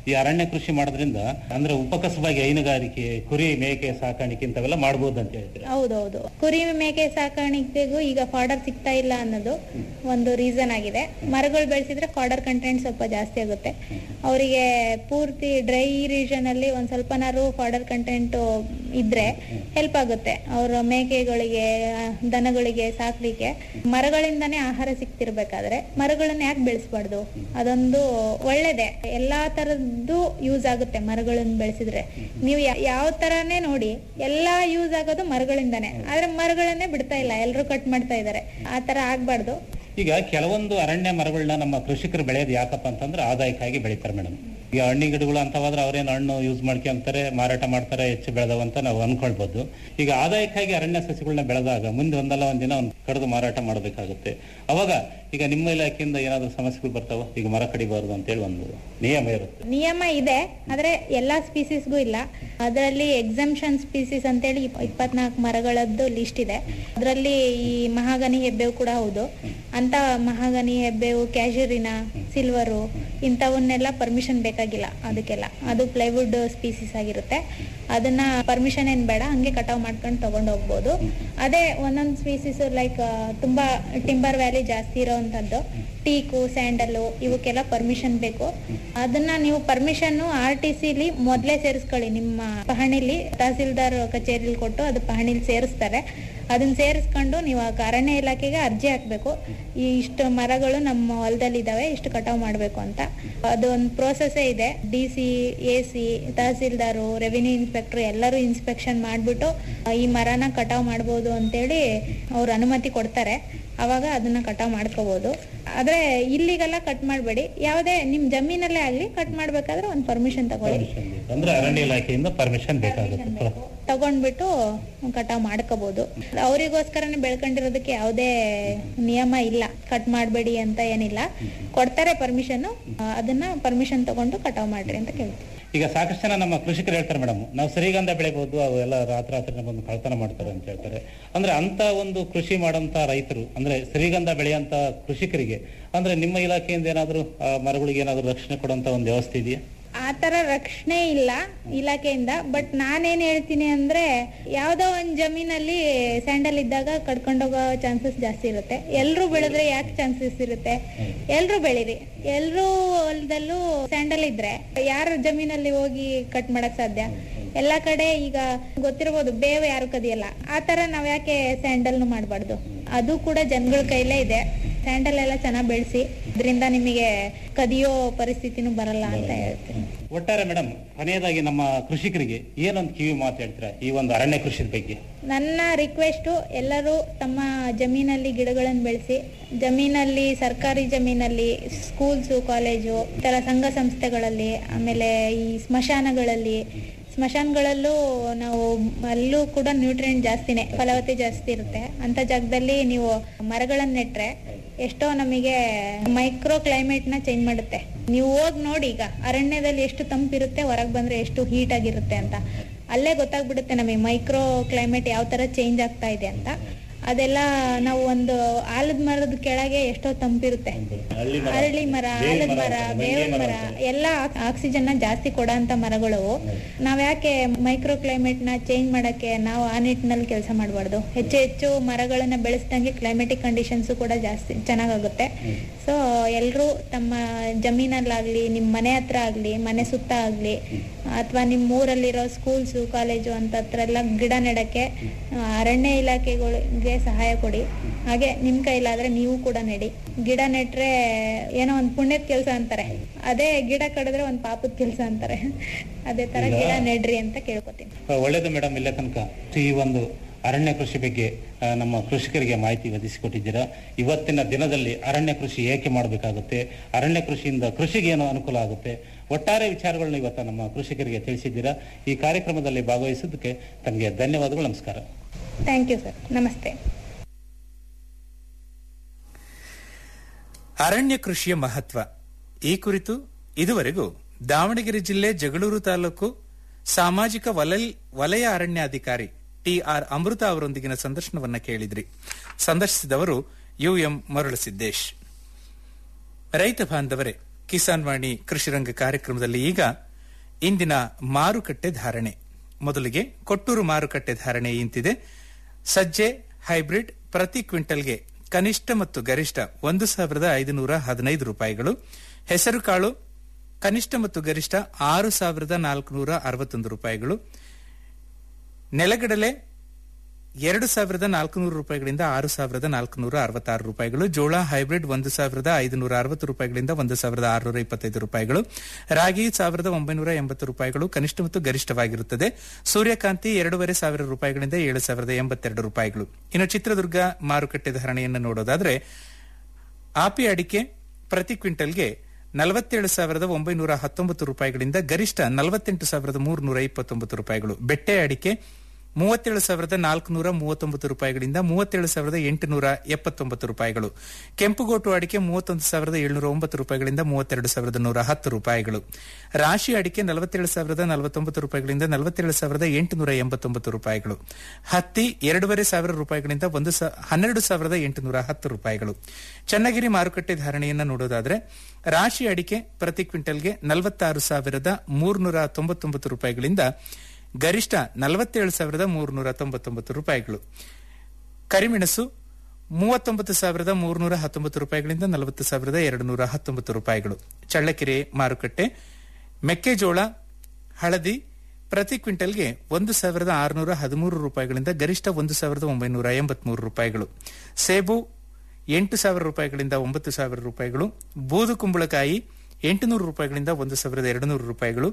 ಈ ಅರಣ್ಯ ಕೃಷಿ ಮಾಡೋದ್ರಿಂದ ಅಂದ್ರೆ ಉಪಕಸವಾಗಿ ಹೈನುಗಾರಿಕೆ ಕುರಿ ಮೇಕೆ ಸಾಕಾಣಿಕೆ ಇಂಥವೆಲ್ಲ ಮಾಡ್ಬೋದು ಅಂತ ಹೇಳ್ತೀರಾ ಹೌದೌದು ಕುರಿ ಮೇಕೆ ಸಾಕಾಣಿಕೆಗೂ ಈಗ ಫಾಡರ್ ಸಿಗ್ತಾ ಇಲ್ಲ ಅನ್ನೋದು ಒಂದು ರೀಸನ್ ಆಗಿದೆ ಮರಗಳು ಬೆಳೆಸಿದ್ರೆ ಫಾಡರ್ ಕಂಟೆಂಟ್ ಸ್ವಲ್ಪ ಜಾಸ್ತಿ ಆಗುತ್ತೆ ಅವರಿಗೆ ಪೂರ್ತಿ ಡ್ರೈ ರೀಜನ್ ಅಲ್ಲಿ ಒಂದ್ ಸ್ವಲ್ಪನಾರು ಫಾಡರ್ ಕಂಟೆಂಟ್ ಇದ್ರೆ ಹೆಲ್ಪ್ ಆಗುತ್ತೆ ಅವ್ರ ಮೇಕೆಗಳಿಗೆ ಆ, ದನಗಳಿಗೆ ಸಾಕ್ಲಿಕ್ಕೆ ಮರಗಳಿಂದಾನೇ ಆಹಾರ ಸಿಕ್ತಿರ್ಬೇಕಾದ್ರೆ ಮರಗಳನ್ನ ಯಾಕೆ ಬೆಳೆಸಬಾರ್ದು ಅದೊಂದು ಒಳ್ಳೇದೇ ಎಲ್ಲಾ ತರದ್ದು ಯೂಸ್ ಆಗುತ್ತೆ ಮರಗಳನ್ನ ಬೆಳೆಸಿದ್ರೆ ನೀವು ಯಾ- ಯಾವ ತರಾನೇ ನೋಡಿ ಎಲ್ಲಾ ಯೂಸ್ ಆಗೋದು ಮರಗಳಿಂದಾನೆ ಆದ್ರೆ ಮರಗಳನ್ನೇ ಬಿಡ್ತಾ ಇಲ್ಲ ಎಲ್ಲರೂ ಕಟ್ ಮಾಡ್ತಾ ಇದಾರೆ ಆ ತರ ಆಗ್ಬಾರ್ದು ಈಗ ಕೆಲವೊಂದು ಅರಣ್ಯ ಮರಗಳನ್ನ ನಮ್ಮ ಕೃಷಿಕರು ಬೆಳೆಯೋದು ಯಾಕಪ್ಪ ಅಂತಂದ್ರೆ ಆದಾಯಕ್ಕಾಗಿ ಬೆಳಿತಾರೆ ಮೇಡಮ್ ಈಗ ಹಣ್ಣಿ ಗಿಡಗಳು ಅಂತವಾದ್ರೆ ಅವ್ರೇನು ಹಣ್ಣು ಯೂಸ್ ಮಾಡ್ಕೊಂತಾರೆ ಮಾರಾಟ ಮಾಡ್ತಾರೆ ಹೆಚ್ಚು ಬೆಳೆದವ ಅಂತ ನಾವು ಅನ್ಕೊಳ್ಬಹುದು ಈಗ ಆದಾಯಕ್ಕಾಗಿ ಅರಣ್ಯ ಸಸಿಗಳನ್ನ ಬೆಳೆದಾಗ ಮುಂದೆ ಒಂದಲ್ಲ ಒಂದಿನ ಒಂದು ಕಡಿದು ಮಾರಾಟ ಮಾಡಬೇಕಾಗುತ್ತೆ ಅವಾಗ ಈಗ ನಿಮ್ಮ ಇಲಾಖೆಯಿಂದ ಏನಾದ್ರೂ ಸಮಸ್ಯೆಗಳು ಬರ್ತಾವ ಈಗ ಮರ ಕಡಿಬಾರದು ಅಂತೇಳಿ ಒಂದು ನಿಯಮ ಇರುತ್ತೆ ನಿಯಮ ಇದೆ ಆದ್ರೆ ಎಲ್ಲಾ ಸ್ಪೀಸೀಸ್ಗೂ ಇಲ್ಲ ಅದರಲ್ಲಿ ಎಕ್ಸಂಪ್ಷನ್ ಸ್ಪೀಸೀಸ್ ಅಂತೇಳಿ ಇಪ್- ಇಪ್ಪತ್ನಾಲ್ಕು ಮರಗಳದ್ದು ಲಿಸ್ಟ್ ಇದೆ ಅದರಲ್ಲಿ ಈ ಮಹಾಗನಿ ಹೆಬ್ಬೇವು ಕೂಡ ಹೌದು ಅಂತ ಮಹಾಗನಿ ಹೆಬ್ಬೇವು ಕ್ಯಾಶುರಿನ ಸಿಲ್ವರು ಇಂಥವನ್ನೆಲ್ಲ ಪರ್ಮಿಷನ್ ಬೇಕಾಗಿಲ್ಲ ಅದಕ್ಕೆಲ್ಲ ಅದು ಪ್ಲೈವುಡ್ ಸ್ಪೀಸೀಸ್ ಆಗಿರುತ್ತೆ ಅದನ್ನ ಪರ್ಮಿಷನ್ ಏನ್ ಬೇಡ ಹಂಗೆ ಕಟಾವ್ ಮಾಡ್ಕೊಂಡು ತಗೊಂಡ್ ಹೋಗ್ಬೋದು ಅದೇ ಒಂದೊಂದು ಸ್ಪೀಸೀಸ್ ಲೈಕ್ ತುಂಬಾ ಟಿಂಬರ್ ವ್ಯಾಲಿ ಜಾಸ್ತಿ ಇರೋವಂಥದ್ದು ಟೀಕು ಸ್ಯಾಂಡಲ್ಲು ಇವಕ್ಕೆಲ್ಲ ಪರ್ಮಿಷನ್ ಬೇಕು ಅದನ್ನ ನೀವು ಪರ್ಮಿಷನ್ ಆರ್ ಟಿ ಸಿಲಿ ಮೊದಲೇ ಸೇರಿಸ್ಕೊಳ್ಳಿ ನಿಮ್ಮ ಪಹಣಿಲಿ ತಹಸೀಲ್ದಾರ್ ಕಚೇರಿಲಿ ಕೊಟ್ಟು ಅದು ಪಹಣಿಲಿ ಸೇರಿಸ್ತಾರೆ ಅದನ್ನ ಸೇರಿಸ್ಕೊಂಡು ನೀವು ಆ ಅರಣ್ಯ ಇಲಾಖೆಗೆ ಅರ್ಜಿ ಹಾಕ್ಬೇಕು ಈ ಇಷ್ಟು ಮರಗಳು ನಮ್ಮ ಹೊಲದಲ್ಲಿ ಇದಾವೆ ಇಷ್ಟು ಕಟಾವ್ ಮಾಡ್ಬೇಕು ಅಂತ ಅದೊಂದು ಪ್ರೋಸೆಸ್ಸೇ ಇದೆ D C A C tahsildar revenue inspector ಎಲ್ಲರೂ ಇನ್ಸ್ಪೆಕ್ಷನ್ ಮಾಡ್ಬಿಟ್ಟು ಆ, ಈ ಮರನ ಕಟಾವ್ ಮಾಡ್ಬೋದು ಅಂತೇಳಿ ಅವ್ರು ಅನುಮತಿ ಕೊಡ್ತಾರೆ ಅವಾಗ ಅದನ್ನ ಕಟಾವ್ ಮಾಡ್ಕೋಬಹುದು ಆದ್ರೆ ಇಲ್ಲಿಗೆಲ್ಲ ಕಟ್ ಮಾಡಬೇಡಿ ಯಾವುದೇ ನಿಮ್ ಜಮೀನಲ್ಲೇ ಆಗ್ಲಿ ಕಟ್ ಮಾಡ್ಬೇಕಾದ್ರೆ ಒಂದು ಪರ್ಮಿಷನ್ ತಗೊಳ್ಳಿ ಅಂದ್ರೆ ಅರಣ್ಯ ಇಲಾಖೆಯಿಂದ ಪರ್ಮಿಷನ್ ಬೇಕಾಗುತ್ತೆ ತಗೊಂಡ್ಬಿಟ್ಟು ಕಟಾವ್ ಮಾಡ್ಕೋಬಹುದು ಅವರಿಗೋಸ್ಕರನೇ ಬೆಳ್ಕೊಂಡಿರೋದಕ್ಕೆ ಯಾವುದೇ ನಿಯಮ ಇಲ್ಲ ಕಟ್ ಮಾಡಬೇಡಿ ಅಂತ ಏನಿಲ್ಲ ಕೊಡ್ತಾರೆ ಪರ್ಮಿಷನ್ ಅದನ್ನ ಪರ್ಮಿಷನ್ ತಗೊಂಡು ಕಟಾವ್ ಮಾಡ್ರಿ ಅಂತ ಕೇಳ್ತೀವಿ ಈಗ ಸಾಕಷ್ಟು ಜನ ನಮ್ಮ ಕೃಷಿಕರು ಹೇಳ್ತಾರೆ ಮೇಡಮ್ ನಾವು ಶ್ರೀಗಂಧ ಬೆಳೆಬಹುದು ಅವು ಎಲ್ಲ ರಾತ್ರಿ ರಾತ್ರಿ ಬಂದು ಕಳ್ತನ ಮಾಡ್ತಾರೆ ಅಂತ ಹೇಳ್ತಾರೆ ಅಂದ್ರೆ ಅಂತ ಒಂದು ಕೃಷಿ ಮಾಡೋಂತ ರೈತರು ಅಂದ್ರೆ ಶ್ರೀಗಂಧ ಬೆಳೆಯಂತ ಕೃಷಿಕರಿಗೆ ಅಂದ್ರೆ ನಿಮ್ಮ ಇಲಾಖೆಯಿಂದ ಏನಾದ್ರು ಆ ಮರಗಳಿಗೆ ಏನಾದ್ರು ರಕ್ಷಣೆ ಕೊಡುವಂತ ಒಂದು ವ್ಯವಸ್ಥೆ ಇದೆಯಾ ಆ ತರ ರಕ್ಷಣೆ ಇಲ್ಲ ಇಲಾಖೆಯಿಂದ ಬಟ್ ನಾನೇನ್ ಹೇಳ್ತೀನಿ ಅಂದ್ರೆ ಯಾವ್ದೋ ಒಂದ್ ಜಮೀನಲ್ಲಿ ಸ್ಯಾಂಡಲ್ ಇದ್ದಾಗ ಕಡ್ಕೊಂಡೋಗೋ ಚಾನ್ಸಸ್ ಜಾಸ್ತಿ ಇರುತ್ತೆ ಎಲ್ರು ಬೆಳೆದ್ರೆ ಯಾಕೆ ಚಾನ್ಸಸ್ ಇರುತ್ತೆ ಎಲ್ರು ಬೆಳೀರಿ ಎಲ್ರು ಹೊಲದಲ್ಲೂ ಸ್ಯಾಂಡಲ್ ಇದ್ರೆ ಯಾರ ಜಮೀನಲ್ಲಿ ಹೋಗಿ ಕಟ್ ಮಾಡಕ್ ಸಾಧ್ಯ ಎಲ್ಲಾ ಕಡೆ ಈಗ ಗೊತ್ತಿರ್ಬೋದು ಬೇವು ಯಾರು ಕದಿಯಲ್ಲ ಆ ತರ ನಾವ್ ಯಾಕೆ ಸ್ಯಾಂಡಲ್ ಮಾಡಬಾರ್ದು ಅದು ಕೂಡ ಜನಗಳ ಕೈಲೇ ಇದೆ ಸ್ಯಾಂಡಲ್ ಎಲ್ಲ ಚೆನ್ನಾಗಿ ಬೆಳೆಸಿ ಇದರಿಂದ ನಿಮಗೆ ಕದಿಯೋ ಪರಿಸ್ಥಿತಿನೂ ಬರಲ್ಲ ಅಂತ ಹೇಳ್ತೀನಿ ಒಟ್ಟಾರೆ ಮೇಡಮ್ ಕೊನೆಯದಾಗಿ ನಮ್ಮ ಕೃಷಿಕರಿಗೆ ಏನೊಂದು ಕಿವಿ ಮಾತು ಹೇಳ್ತೀರಾ ಈ ಒಂದು ಅರಣ್ಯ ಕೃಷಿ ಬಗ್ಗೆ ನನ್ನ ರಿಕ್ವೆಸ್ಟು ಎಲ್ಲರೂ ತಮ್ಮ ಜಮೀನಲ್ಲಿ ಗಿಡಗಳನ್ನು ಬೆಳೆಸಿ ಜಮೀನಲ್ಲಿ ಸರ್ಕಾರಿ ಜಮೀನಲ್ಲಿ ಸ್ಕೂಲ್ಸು ಕಾಲೇಜು ಈ ಥರ ಸಂಘ ಸಂಸ್ಥೆಗಳಲ್ಲಿ ಆಮೇಲೆ ಈ ಸ್ಮಶಾನಗಳಲ್ಲಿ ಸ್ಮಶಾನಗಳಲ್ಲೂ ನಾವು ಅಲ್ಲೂ ಕೂಡ ನ್ಯೂಟ್ರಿಯೆಂಟ್ ಜಾಸ್ತಿನೇ ಫಲವತ್ತೆ ಜಾಸ್ತಿ ಇರುತ್ತೆ ಅಂತ ಜಾಗದಲ್ಲಿ ನೀವು ಮರಗಳನ್ನ ನೆಟ್ರೆ ಎಷ್ಟೋ ನಮಗೆ ಮೈಕ್ರೋ ಕ್ಲೈಮೇಟ್ ನ ಚೇಂಜ್ ಮಾಡುತ್ತೆ ನೀವು ಹೋಗಿ ನೋಡಿ ಈಗ ಅರಣ್ಯದಲ್ಲಿ ಎಷ್ಟು ತಂಪಿರುತ್ತೆ ಹೊರಗೆ ಬಂದ್ರೆ ಎಷ್ಟು ಹೀಟ್ ಆಗಿರುತ್ತೆ ಅಂತ ಅಲ್ಲೇ ಗೊತ್ತಾಗ್ಬಿಡುತ್ತೆ ನಮಗೆ ಮೈಕ್ರೋ ಕ್ಲೈಮೇಟ್ ಯಾವ ತರ ಚೇಂಜ್ ಆಗ್ತಾ ಇದೆ ಅಂತ ಅದೆಲ್ಲ ನಾವು ಒಂದು ಆಲದ ಮರದ ಕೆಳಗೆ ಎಷ್ಟೋ ತಂಪಿರುತ್ತೆ ಅರಳಿ ಮರ ಆಲದ ಮರ ಬೇವಿನ ಮರ ಎಲ್ಲ ಆಕ್ಸಿಜನ್ ನ ಜಾಸ್ತಿ ಕೊಡೋಂತ ಮರಗಳು ನಾವ್ ಯಾಕೆ ಮೈಕ್ರೋ ಕ್ಲೈಮೇಟ್ ನ ಚೇಂಜ್ ಮಾಡಕ್ಕೆ ನಾವು ಆ ನಿಟ್ಟಿನಲ್ಲಿ ಕೆಲಸ ಮಾಡಬಾರ್ದು ಹೆಚ್ಚು ಹೆಚ್ಚು ಮರಗಳನ್ನ ಬೆಳೆಸ್ದಂಗೆ ಕ್ಲೈಮೆಟಿಕ್ ಕಂಡೀಷನ್ಸ್ ಕೂಡ ಜಾಸ್ತಿ ಚೆನ್ನಾಗಾಗುತ್ತೆ ಸೊ ಎಲ್ರೂ ತಮ್ಮ ಜಮೀನಲ್ಲಾಗ್ಲಿ ನಿಮ್ ಮನೆ ಹತ್ರ ಆಗ್ಲಿ ಮನೆ ಸುತ್ತ ಆಗ್ಲಿ ಅಥವಾ ನಿಮ್ ಊರಲ್ಲಿರೋ ಸ್ಕೂಲ್ಸು ಕಾಲೇಜು ಅಂತ ಹತ್ರ ಎಲ್ಲ ಗಿಡ ನೆಡಕ್ಕೆ ಆ, ಅರಣ್ಯ ಇಲಾಖೆಗಳಿಗೆ ಸಹಾಯ ಕೊಡಿ ಹಾಗೆ ನಿಮ್ ಕೈಲಾದ್ರೆ ನೀವು ಕೂಡ ನೆಡಿ ಗಿಡ ನೆಟ್ರೆ ಏನೋ ಒಂದ್ ಪುಣ್ಯದ ಕೆಲಸ ಅಂತಾರೆ ಅದೇ ಗಿಡ ಕಡಿದ್ರೆ ಒಂದ್ ಪಾಪದ ಕೆಲಸ ಅಂತಾರೆ ಅದೇ ತರ ಈಗ- ಗಿಡ ನೆಡ್ರಿ ಅಂತ ಕೇಳ್ಕೊತೀನಿ ಆ, ಒಳ್ಳೇದು ಮೇಡಮ್ ಇಲ್ಲೇ ತನಕ ಈ ಒಂದು ಅರಣ್ಯ ಕೃಷಿ ಬಗ್ಗೆ ಆ, ನಮ್ಮ ಕೃಷಿಕರಿಗೆ ಮಾಹಿತಿ ಒದಗಿಸಿಕೊಟ್ಟಿದ್ದೀರಾ ಇವತ್ತಿನ ದಿನದಲ್ಲಿ ಅರಣ್ಯ ಕೃಷಿ ಏಕೆ ಮಾಡಬೇಕಾಗುತ್ತೆ ಅರಣ್ಯ ಕೃಷಿಯಿಂದ ಕೃಷಿಗೆ ಏನು ಅನುಕೂಲ ಆಗುತ್ತೆ ಒಟ್ಟಾರೆ ವಿಚಾರಗಳನ್ನ ಇವತ್ತು ನಮ್ಮ ಕೃಷಿಕರಿಗೆ ತಿಳಿಸಿದ್ದೀರಾ ಈ ಕಾರ್ಯಕ್ರಮದಲ್ಲಿ ಭಾಗವಹಿಸಿದ್ದಕ್ಕೆ ತಮಗೆ ಧನ್ಯವಾದಗಳು ನಮಸ್ಕಾರ ಥ್ಯಾಂಕ್ ಯು ಸರ್ ನಮಸ್ತೆ ಅರಣ್ಯ ಕೃಷಿಯ ಮಹತ್ವ ಈ ಕುರಿತು ಇದುವರೆಗೂ ದಾವಣಗೆರೆ ಜಿಲ್ಲೆ ಜಗಳೂರು ತಾಲೂಕು ಸಾಮಾಜಿಕ ವಲಯ ವಲಯ ಅರಣ್ಯಾಧಿಕಾರಿ ಟಿಆರ್ ಅಮೃತ ಅವರೊಂದಿಗಿನ ಸಂದರ್ಶನವನ್ನ ಕೇಳಿದ್ರಿ ಸಂದರ್ಶಿಸಿದವರು ಯುಎಂ ಮರುಳಸಿದ್ದೇಶ್ ರೈತ ಬಾಂಧವರೇ ಕಿಸಾನ್ ವಾಣಿ ಕೃಷಿರಂಗ ಕಾರ್ಯಕ್ರಮದಲ್ಲಿ ಈಗ ಇಂದಿನ ಮಾರುಕಟ್ಟೆ ಧಾರಣೆ ಮೊದಲಿಗೆ ಕೊಟ್ಟೂರು ಮಾರುಕಟ್ಟೆ ಧಾರಣೆ ಇಂತಿದೆ ಸಜ್ಜೆ ಹೈಬ್ರಿಡ್ ಪ್ರತಿ ಕ್ವಿಂಟಲ್ಗೆ ಕನಿಷ್ಠ ಮತ್ತು ಗರಿಷ್ಠ ಒಂದು ಸಾವಿರದ ಐದುನೂರ ಹದಿನೈದು ರೂಪಾಯಿಗಳು ಹೆಸರುಕಾಳು ಕನಿಷ್ಠ ಮತ್ತು ಗರಿಷ್ಠ ಆರು ಸಾವಿರದ ನಾಲ್ಕುನೂರ ಅರವತ್ತೊಂದು ರೂಪಾಯಿಗಳು ನೆಲಗಡಲೆ ಎರಡು ಸಾವಿರದ ನಾಲ್ಕುನೂರು ರೂಪಾಯಿಗಳಿಂದ ಆರು ಸಾವಿರದ ನಾಲ್ಕುನೂರ ಅರವತ್ತಾರು ರೂಪಾಯಿಗಳು ಜೋಳ ಹೈಬ್ರಿಡ್ ಒಂದು ಸಾವಿರದ ಐದುನೂರ ಅರವತ್ತು ರೂಪಾಯಿಗಳಿಂದ ಒಂದು ಸಾವಿರದ ಆರುನೂರ ಇಪ್ಪತ್ತೈದು ರೂಪಾಯಿಗಳು ರಾಗಿ ಸಾವಿರದ ಒಂಬೈನೂರ ಎಂಬತ್ತು ರೂಪಾಯಿಗಳು ಕನಿಷ್ಠ ಮತ್ತು ಗರಿಷ್ಠವಾಗಿರುತ್ತದೆ ಸೂರ್ಯಕಾಂತಿ ಎರಡೂವರೆ ಸಾವಿರ ರೂಪಾಯಿಗಳಿಂದ ಏಳು ಸಾವಿರದ ಎಂಬತ್ತೆರಡು ರೂಪಾಯಿಗಳು ಇನ್ನು ಚಿತ್ರದುರ್ಗ ಮಾರುಕಟ್ಟೆ ಧಾರಣೆಯನ್ನು ನೋಡೋದಾದ್ರೆ ಆಪಿ ಅಡಿಕೆ ಪ್ರತಿ ಕ್ವಿಂಟಲ್ಗೆ ನಲವತ್ತೇಳು ಸಾವಿರದ ಒಂಬೈನೂರ ಹತ್ತೊಂಬತ್ತು ರೂಪಾಯಿಗಳಿಂದ ಗರಿಷ್ಠ ನಲವತ್ತೆಂಟು ಸಾವಿರದ ಮೂರುನೂರ ಇಪ್ಪತ್ತೊಂಬತ್ತು ರೂಪಾಯಿಗಳು ಬೆಟ್ಟೆ ಅಡಿಕೆ ಮೂವತ್ತೇಳು ಸಾವಿರದ ನಾಲ್ಕುನೂರ ಮೂವತ್ತೊಂಬತ್ತು ರೂಪಾಯಿಗಳಿಂದ ಮೂವತ್ತೇಳು ಸಾವಿರದ ಎಂಟುನೂರ ಎಪ್ಪತ್ತೊಂಬತ್ತು ರೂಪಾಯಿಗಳು ಕೆಂಪುಗೋಟು ಅಡಿಕೆ ಮೂವತ್ತೊಂದು ಸಾವಿರದ ಏಳುನೂರ ಒಂಬತ್ತು ರೂಪಾಯಿಗಳಿಂದ ಮೂವತ್ತೆರಡು ಸಾವಿರದ ನೂರ ಹತ್ತು ರೂಪಾಯಿಗಳು ರಾಶಿ ಅಡಿಕೆ ನಲವತ್ತೇಳು ಸಾವಿರದ ನಲವತ್ತೊಂಬತ್ತು ರೂಪಾಯಿಗಳಿಂದ ನಲವತ್ತೇಳು ಸಾವಿರದ ಎಂಟುನೂರ ಎಂಬತ್ತೊಂಬತ್ತು ರೂಪಾಯಿಗಳು ಹತ್ತಿ ಎರಡೂವರೆ ಸಾವಿರ ರೂಪಾಯಿಗಳಿಂದ ಒಂದು ಹನ್ನೆರಡು ಸಾವಿರದ ಎಂಟುನೂರ ಹತ್ತು ರೂಪಾಯಿಗಳು ಚನ್ನಗಿರಿ ಮಾರುಕಟ್ಟೆ ಧಾರಣೆಯನ್ನು ನೋಡೋದಾದ್ರೆ ರಾಶಿ ಅಡಿಕೆ ಪ್ರತಿ ಕ್ವಿಂಟಲ್ಗೆ ನಲವತ್ತಾರು ಸಾವಿರದ ಮೂರ್ನೂರ ತೊಂಬತ್ತೊಂಬತ್ತು ರೂಪಾಯಿಗಳಿಂದ ಗರಿಷ್ಠ ನಲವತ್ತೇಳು ಸಾವಿರದ ಮೂರುನೂರ ತೊಂಬತ್ತೊಂಬತ್ತು ರೂಪಾಯಿಗಳು ಕರಿಮೆಣಸು ಮೂವತ್ತೊಂಬತ್ತು ಸಾವಿರದ ಮೂರುನೂರ ಹತ್ತೊಂಬತ್ತು ರೂಪಾಯಿಗಳಿಂದ ನಲವತ್ತು ಸಾವಿರದ ಎರಡು ನೂರ ಹತ್ತೊಂಬತ್ತು ರೂಪಾಯಿಗಳು ಚಳ್ಳಕೆರೆ ಮಾರುಕಟ್ಟೆ ಮೆಕ್ಕೆಜೋಳ ಹಳದಿ ಪ್ರತಿ ಕ್ವಿಂಟಲ್ಗೆ ಒಂದು ಸಾವಿರದ ಆರುನೂರ ಹದಿಮೂರು ರೂಪಾಯಿಗಳಿಂದ ಗರಿಷ್ಠ ಒಂದು ಸಾವಿರದ ಒಂಬೈನೂರ ಎಂಬತ್ಮೂರು ರೂಪಾಯಿಗಳು ಸೇಬು ಎಂಟು ಸಾವಿರ ರೂಪಾಯಿಗಳಿಂದ ಒಂಬತ್ತು ಸಾವಿರ ರೂಪಾಯಿಗಳು ಬೂದು ಕುಂಬಳಕಾಯಿ ಎಂಟುನೂರು ರೂಪಾಯಿಗಳಿಂದ ಒಂದು ಸಾವಿರದ ಎರಡು ನೂರು ರೂಪಾಯಿಗಳು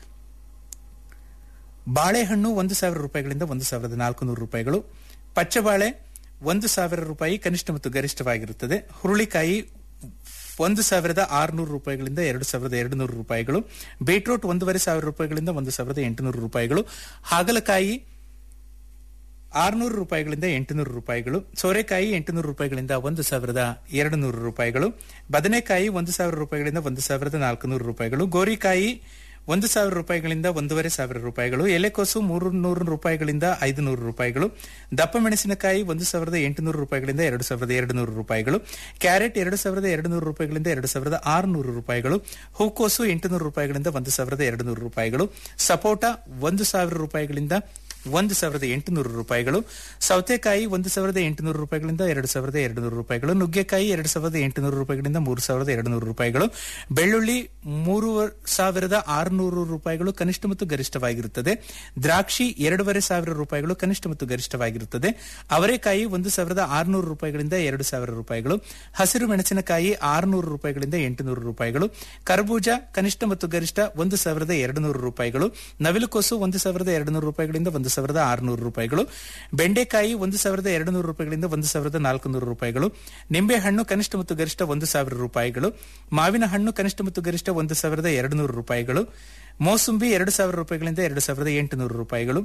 ಬಾಳೆಹಣ್ಣು ಒಂದು ಸಾವಿರ ರೂಪಾಯಿಗಳಿಂದ ಒಂದು ಸಾವಿರದ ನಾಲ್ಕುನೂರು ರೂಪಾಯಿಗಳು ಪಚ್ಚಬಾಳೆ ಒಂದು ಸಾವಿರ ರೂಪಾಯಿ ಕನಿಷ್ಠ ಮತ್ತು ಗರಿಷ್ಠವಾಗಿರುತ್ತದೆ ಹುರುಳಿಕಾಯಿ ಒಂದು ಸಾವಿರದ ಆರುನೂರು ರೂಪಾಯಿಗಳಿಂದ ಎರಡು ಸಾವಿರದ ಎರಡು ನೂರು ರೂಪಾಯಿಗಳು ಬೀಟ್ರೂಟ್ ಒಂದೂವರೆ ಸಾವಿರ ರೂಪಾಯಿಗಳಿಂದ ಒಂದು ಸಾವಿರದ ಎಂಟುನೂರು ರೂಪಾಯಿಗಳು ಹಾಗಲಕಾಯಿ ಆರುನೂರು ರೂಪಾಯಿಗಳಿಂದ ಎಂಟುನೂರು ರೂಪಾಯಿಗಳು ಸೋರೆಕಾಯಿ ಎಂಟುನೂರು ರೂಪಾಯಿಗಳಿಂದ ಒಂದು ಸಾವಿರದ ಎರಡು ನೂರು ರೂಪಾಯಿಗಳು ಬದನೆಕಾಯಿ ಒಂದು ಸಾವಿರ ರೂಪಾಯಿಗಳಿಂದ ಒಂದು ಸಾವಿರದ ನಾಲ್ಕುನೂರು ರೂಪಾಯಿಗಳು ಗೋರಿಕಾಯಿ ಒಂದು ಸಾವಿರ ರೂಪಾಯಿಗಳಿಂದ ಒಂದೂವರೆ ಸಾವಿರ ರೂಪಾಯಿಗಳು ಎಲೆಕೋಸು ಮೂರು ನೂರು ರೂಪಾಯಿಗಳಿಂದ ಐದು ನೂರು ರೂಪಾಯಿಗಳು ದಪ್ಪ ಮೆಣಸಿನಕಾಯಿ ಒಂದು ಸಾವಿರದ ಎಂಟುನೂರು ರೂಪಾಯಿಗಳಿಂದ ಎರಡು ಸಾವಿರದ ಎರಡು ನೂರು ರೂಪಾಯಿಗಳು ಕ್ಯಾರೆಟ್ ಎರಡು ಸಾವಿರದ ಎರಡು ನೂರು ರೂಪಾಯಿಗಳಿಂದ ಎರಡು ಸಾವಿರದ ಆರುನೂರು ರೂಪಾಯಿಗಳು ಹೂಕೋಸು ಎಂಟುನೂರು ರೂಪಾಯಿಗಳಿಂದ ಒಂದು ಸಾವಿರದ ಎರಡು ನೂರು ರೂಪಾಯಿಗಳು ಸಪೋಟ ಒಂದು ಸಾವಿರ ರೂಪಾಯಿಗಳಿಂದ ಒಂದು ಸಾವಿರದ ಎಂಟುನೂರು ರೂಪಾಯಿಗಳು ಸೌತೆಕಾಯಿ ಒಂದು ಸಾವಿರದ ಎಂಟುನೂರು ರೂಪಾಯಿಗಳಿಂದ ಎರಡು ಸಾವಿರದ ಎರಡು ನೂರು ರೂಪಾಯಿಗಳು ನುಗ್ಗೆಕಾಯಿ ಎರಡು ಸಾವಿರದ ಎಂಟುನೂರು ರೂಪಾಯಿಗಳಿಂದ ಮೂರು ಸಾವಿರದ ಎರಡು ನೂರು ರೂಪಾಯಿಗಳು ಬೆಳ್ಳುಳ್ಳಿ ಮೂರು ಸಾವಿರದ ಆರುನೂರು ರೂಪಾಯಿಗಳು ಕನಿಷ್ಠ ಮತ್ತು ಗರಿಷ್ಠವಾಗಿರುತ್ತದೆ ದ್ರಾಕ್ಷಿ ಎರಡೂವರೆ ಸಾವಿರ ರೂಪಾಯಿಗಳು ಕನಿಷ್ಠ ಮತ್ತು ಗರಿಷ್ಠವಾಗಿರುತ್ತದೆ ಅವರೆಕಾಯಿ ಒಂದು ಸಾವಿರದ ಆರುನೂರು ರೂಪಾಯಿಗಳಿಂದ ಎರಡು ಸಾವಿರ ರೂಪಾಯಿಗಳು ಹಸಿರು ಮೆಣಸಿನಕಾಯಿ ಆರುನೂರು ರೂಪಾಯಿಗಳಿಂದ ಎಂಟುನೂರು ರೂಪಾಯಿಗಳು ಕರ್ಬೂಜ ಕನಿಷ್ಠ ಮತ್ತು ಗರಿಷ್ಠ ಒಂದು ಸಾವಿರದ ಎರಡು ನೂರು ರೂಪಾಯಿಗಳು ನವಿಲುಕೋಸು ಒಂದು ಸಾವಿರದ ಎರಡು ನೂರು ರೂಪಾಯಿಗಳಿಂದ ಒಂದು ಸಾವಿರದ ಆರುನೂರು ರೂಪಾಯಿಗಳು ಬೆಂಡೆಕಾಯಿ ಒಂದು ಸಾವಿರದ ಎರಡು ನೂರು ರೂಪಾಯಿಗಳಿಂದ ಒಂದು ಸಾವಿರದ ನಾಲ್ಕುನೂರು ರೂಪಾಯಿಗಳು ನಿಂಬೆ ಹಣ್ಣು ಕನಿಷ್ಠ ಮತ್ತು ಗರಿಷ್ಠ ಒಂದು ಸಾವಿರ ರೂಪಾಯಿಗಳು ಮಾವಿನ ಹಣ್ಣು ಕನಿಷ್ಠ ಮತ್ತು ಗರಿಷ್ಠ ಒಂದು ಸಾವಿರದ ಎರಡು ನೂರು ರೂಪಾಯಿಗಳು ಮೋಸುಂಬಿ ಎರಡು ಸಾವಿರ ರೂಪಾಯಿಗಳಿಂದ ಎರಡು ಸಾವಿರದ ಎಂಟುನೂರು ರೂಪಾಯಿಗಳು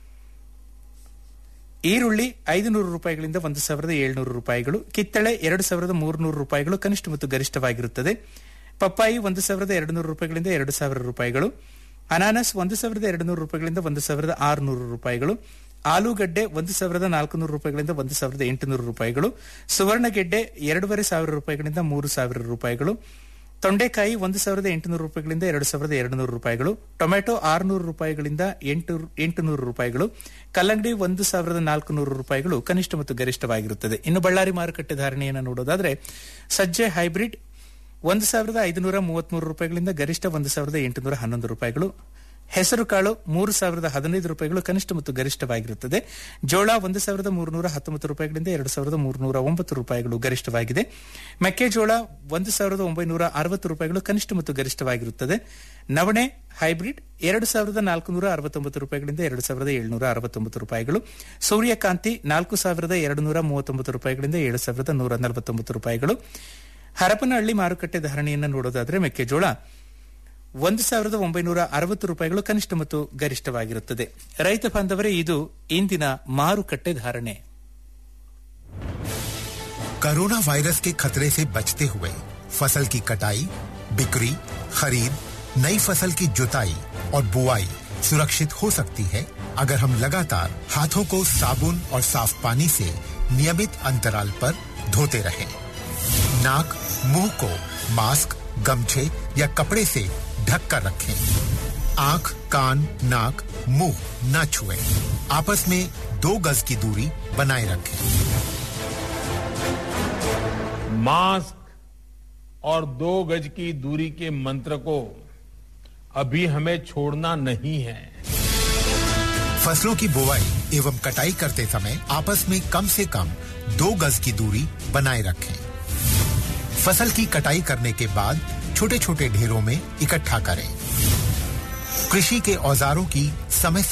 ಈರುಳ್ಳಿ ಐದು ನೂರು ರೂಪಾಯಿಗಳಿಂದ ಒಂದು ಸಾವಿರದ ಏಳ್ನೂರು ರೂಪಾಯಿಗಳು ಕಿತ್ತಳೆ ಎರಡು ಸಾವಿರದ ಮೂರುನೂರು ರೂಪಾಯಿಗಳು ಕನಿಷ್ಠ ಮತ್ತು ಗರಿಷ್ಠವಾಗಿರುತ್ತದೆ ಪಪ್ಪಾಯಿ ಒಂದು ಸಾವಿರದ ಎರಡು ನೂರು ರೂಪಾಯಿಗಳಿಂದ ಎರಡು ಸಾವಿರ ರೂಪಾಯಿಗಳು ಅನಾನಸ್ ಒಂದು ಸಾವಿರದ ಎರಡು ನೂರು ರೂಪಾಯಿಗಳಿಂದ ಒಂದು ಸಾವಿರದ ಆರುನೂರು ರೂಪಾಯಿಗಳು ಆಲೂಗಡ್ಡೆ ಒಂದು ಸಾವಿರದ ನಾಲ್ಕುನೂರು ರೂಪಾಯಿಗಳಿಂದ ಒಂದು ಸಾವಿರದ ಎಂಟುನೂರು ರೂಪಾಯಿಗಳು ಸುವರ್ಣಗೆಡ್ಡೆ ಎರಡೂವರೆ ಸಾವಿರ ರೂಪಾಯಿಗಳಿಂದ ಮೂರು ಸಾವಿರ ರೂಪಾಯಿಗಳು ತೊಂಡೆಕಾಯಿ ಒಂದು ಸಾವಿರದ ಎಂಟುನೂರು ರೂಪಾಯಿಗಳಿಂದ ಎರಡು ಸಾವಿರದ ಎರಡು ನೂರು ರೂಪಾಯಿಗಳು ಟೊಮೆಟೊ ಆರುನೂರು ರೂಪಾಯಿಗಳಿಂದ ಎಂಟು ಎಂಟುನೂರು ರೂಪಾಯಿಗಳು ಕಲ್ಲಂಗಡಿ ಒಂದು ಸಾವಿರದ ನಾಲ್ಕುನೂರು ರೂಪಾಯಿಗಳು ಕನಿಷ್ಠ ಮತ್ತು ಗರಿಷ್ಠವಾಗಿರುತ್ತದೆ ಇನ್ನು ಬಳ್ಳಾರಿ ಮಾರುಕಟ್ಟೆ ಧಾರಣೆಯನ್ನು ನೋಡೋದಾದ್ರೆ ಸಜ್ಜೆ ಹೈಬ್ರಿಡ್ ಒಂದು ಸಾವಿರದ ಐದುನೂರ ಮೂವತ್ಮೂರು ರೂಪಾಯಿಗಳಿಂದ ಗರಿಷ್ಠ ಒಂದು ಸಾವಿರದ ಎಂಟುನೂರ ಹನ್ನೊಂದು ರೂಪಾಯಿಗಳು ಹೆಸರು ಕಾಳು ಮೂರು ಸಾವಿರದ ಹದಿನೈದು ರೂಪಾಯಿಗಳು ಕನಿಷ್ಠ ಮತ್ತು ಗರಿಷ್ಠವಾಗಿರುತ್ತದೆ ಜೋಳ ಒಂದು ಸಾವಿರದ ಮೂರುನೂರ ಹತ್ತೊಂಬತ್ತು ರೂಪಾಯಿಗಳಿಂದ ಎರಡು ಸಾವಿರದ ಮೂರುನೂರ ಒಂಬತ್ತು ರೂಪಾಯಿಗಳು ಗರಿಷ್ಠವಾಗಿದೆ ಮೆಕ್ಕೆಜೋಳ ಒಂದು ಸಾವಿರದ ಒಂಬೈನೂರ ಅರವತ್ತು ರೂಪಾಯಿಗಳು ಕನಿಷ್ಠ ಮತ್ತು ಗರಿಷ್ಠವಾಗಿರುತ್ತದೆ ನವಣೆ ಹೈಬ್ರಿಡ್ ಎರಡು ಸಾವಿರದ ನಾಲ್ಕುನೂರ ಅರವತ್ತೊಂಬತ್ತು ರೂಪಾಯಿಗಳಿಂದ ಎರಡು ಸಾವಿರದ ಏಳುನೂರ ಅರವತ್ತೊಂಬತ್ತು ರೂಪಾಯಿಗಳು ಸೂರ್ಯಕಾಂತಿ ನಾಲ್ಕು ಸಾವಿರದ ಎರಡು ನೂರ ಮೂವತ್ತೊಂಬತ್ತು ರೂಪಾಯಿಗಳಿಂದ ಏಳು ಸಾವಿರದ ನೂರ ನಲವತ್ತೊಂಬತ್ತು ರೂಪಾಯಿಗಳು ಹರಪನಹಳ್ಳಿ ಮಾರುಕಟ್ಟೆ ಧಾರಣೆಯನ್ನು ನೋಡೋದಾದ್ರೆ ಮೆಕ್ಕೆಜೋಳ ಒಂದು ಸಾವಿರದ ಒಂಬೈನೂರ ಅರವತ್ತು ರೂಪಾಯಿಗಳು ಕನಿಷ್ಠ ಮತ್ತು ಗರಿಷ್ಠವಾಗಿರುತ್ತದೆ ರೈತ ಬಾಂಧವರೇ ಇದು ಇಂದಿನ ಮಾರುಕಟ್ಟೆ ಧಾರಣೆ कोरोना वायरस के खतरे से बचते हुए फसल की कटाई बिक्री खरीद नई फसल की जुताई और बुआई सुरक्षित हो सकती है अगर हम लगातार हाथों को साबुन और साफ पानी से नियमित अंतराल पर धोते रहें। नाक मुंह को मास्क गमछे या कपड़े से ढक कर रखें आंख कान नाक मुंह न छुएं आपस में दो गज की दूरी बनाए रखें मास्क और दो गज की दूरी के मंत्र को अभी हमें छोड़ना नहीं है फसलों की बुवाई एवं कटाई करते समय आपस में कम से कम दो गज की दूरी बनाए रखें फसल की कटाई करने के बाद छोटे छोटे ढेरों में इकट्ठा करें कृषि के औजारों की समय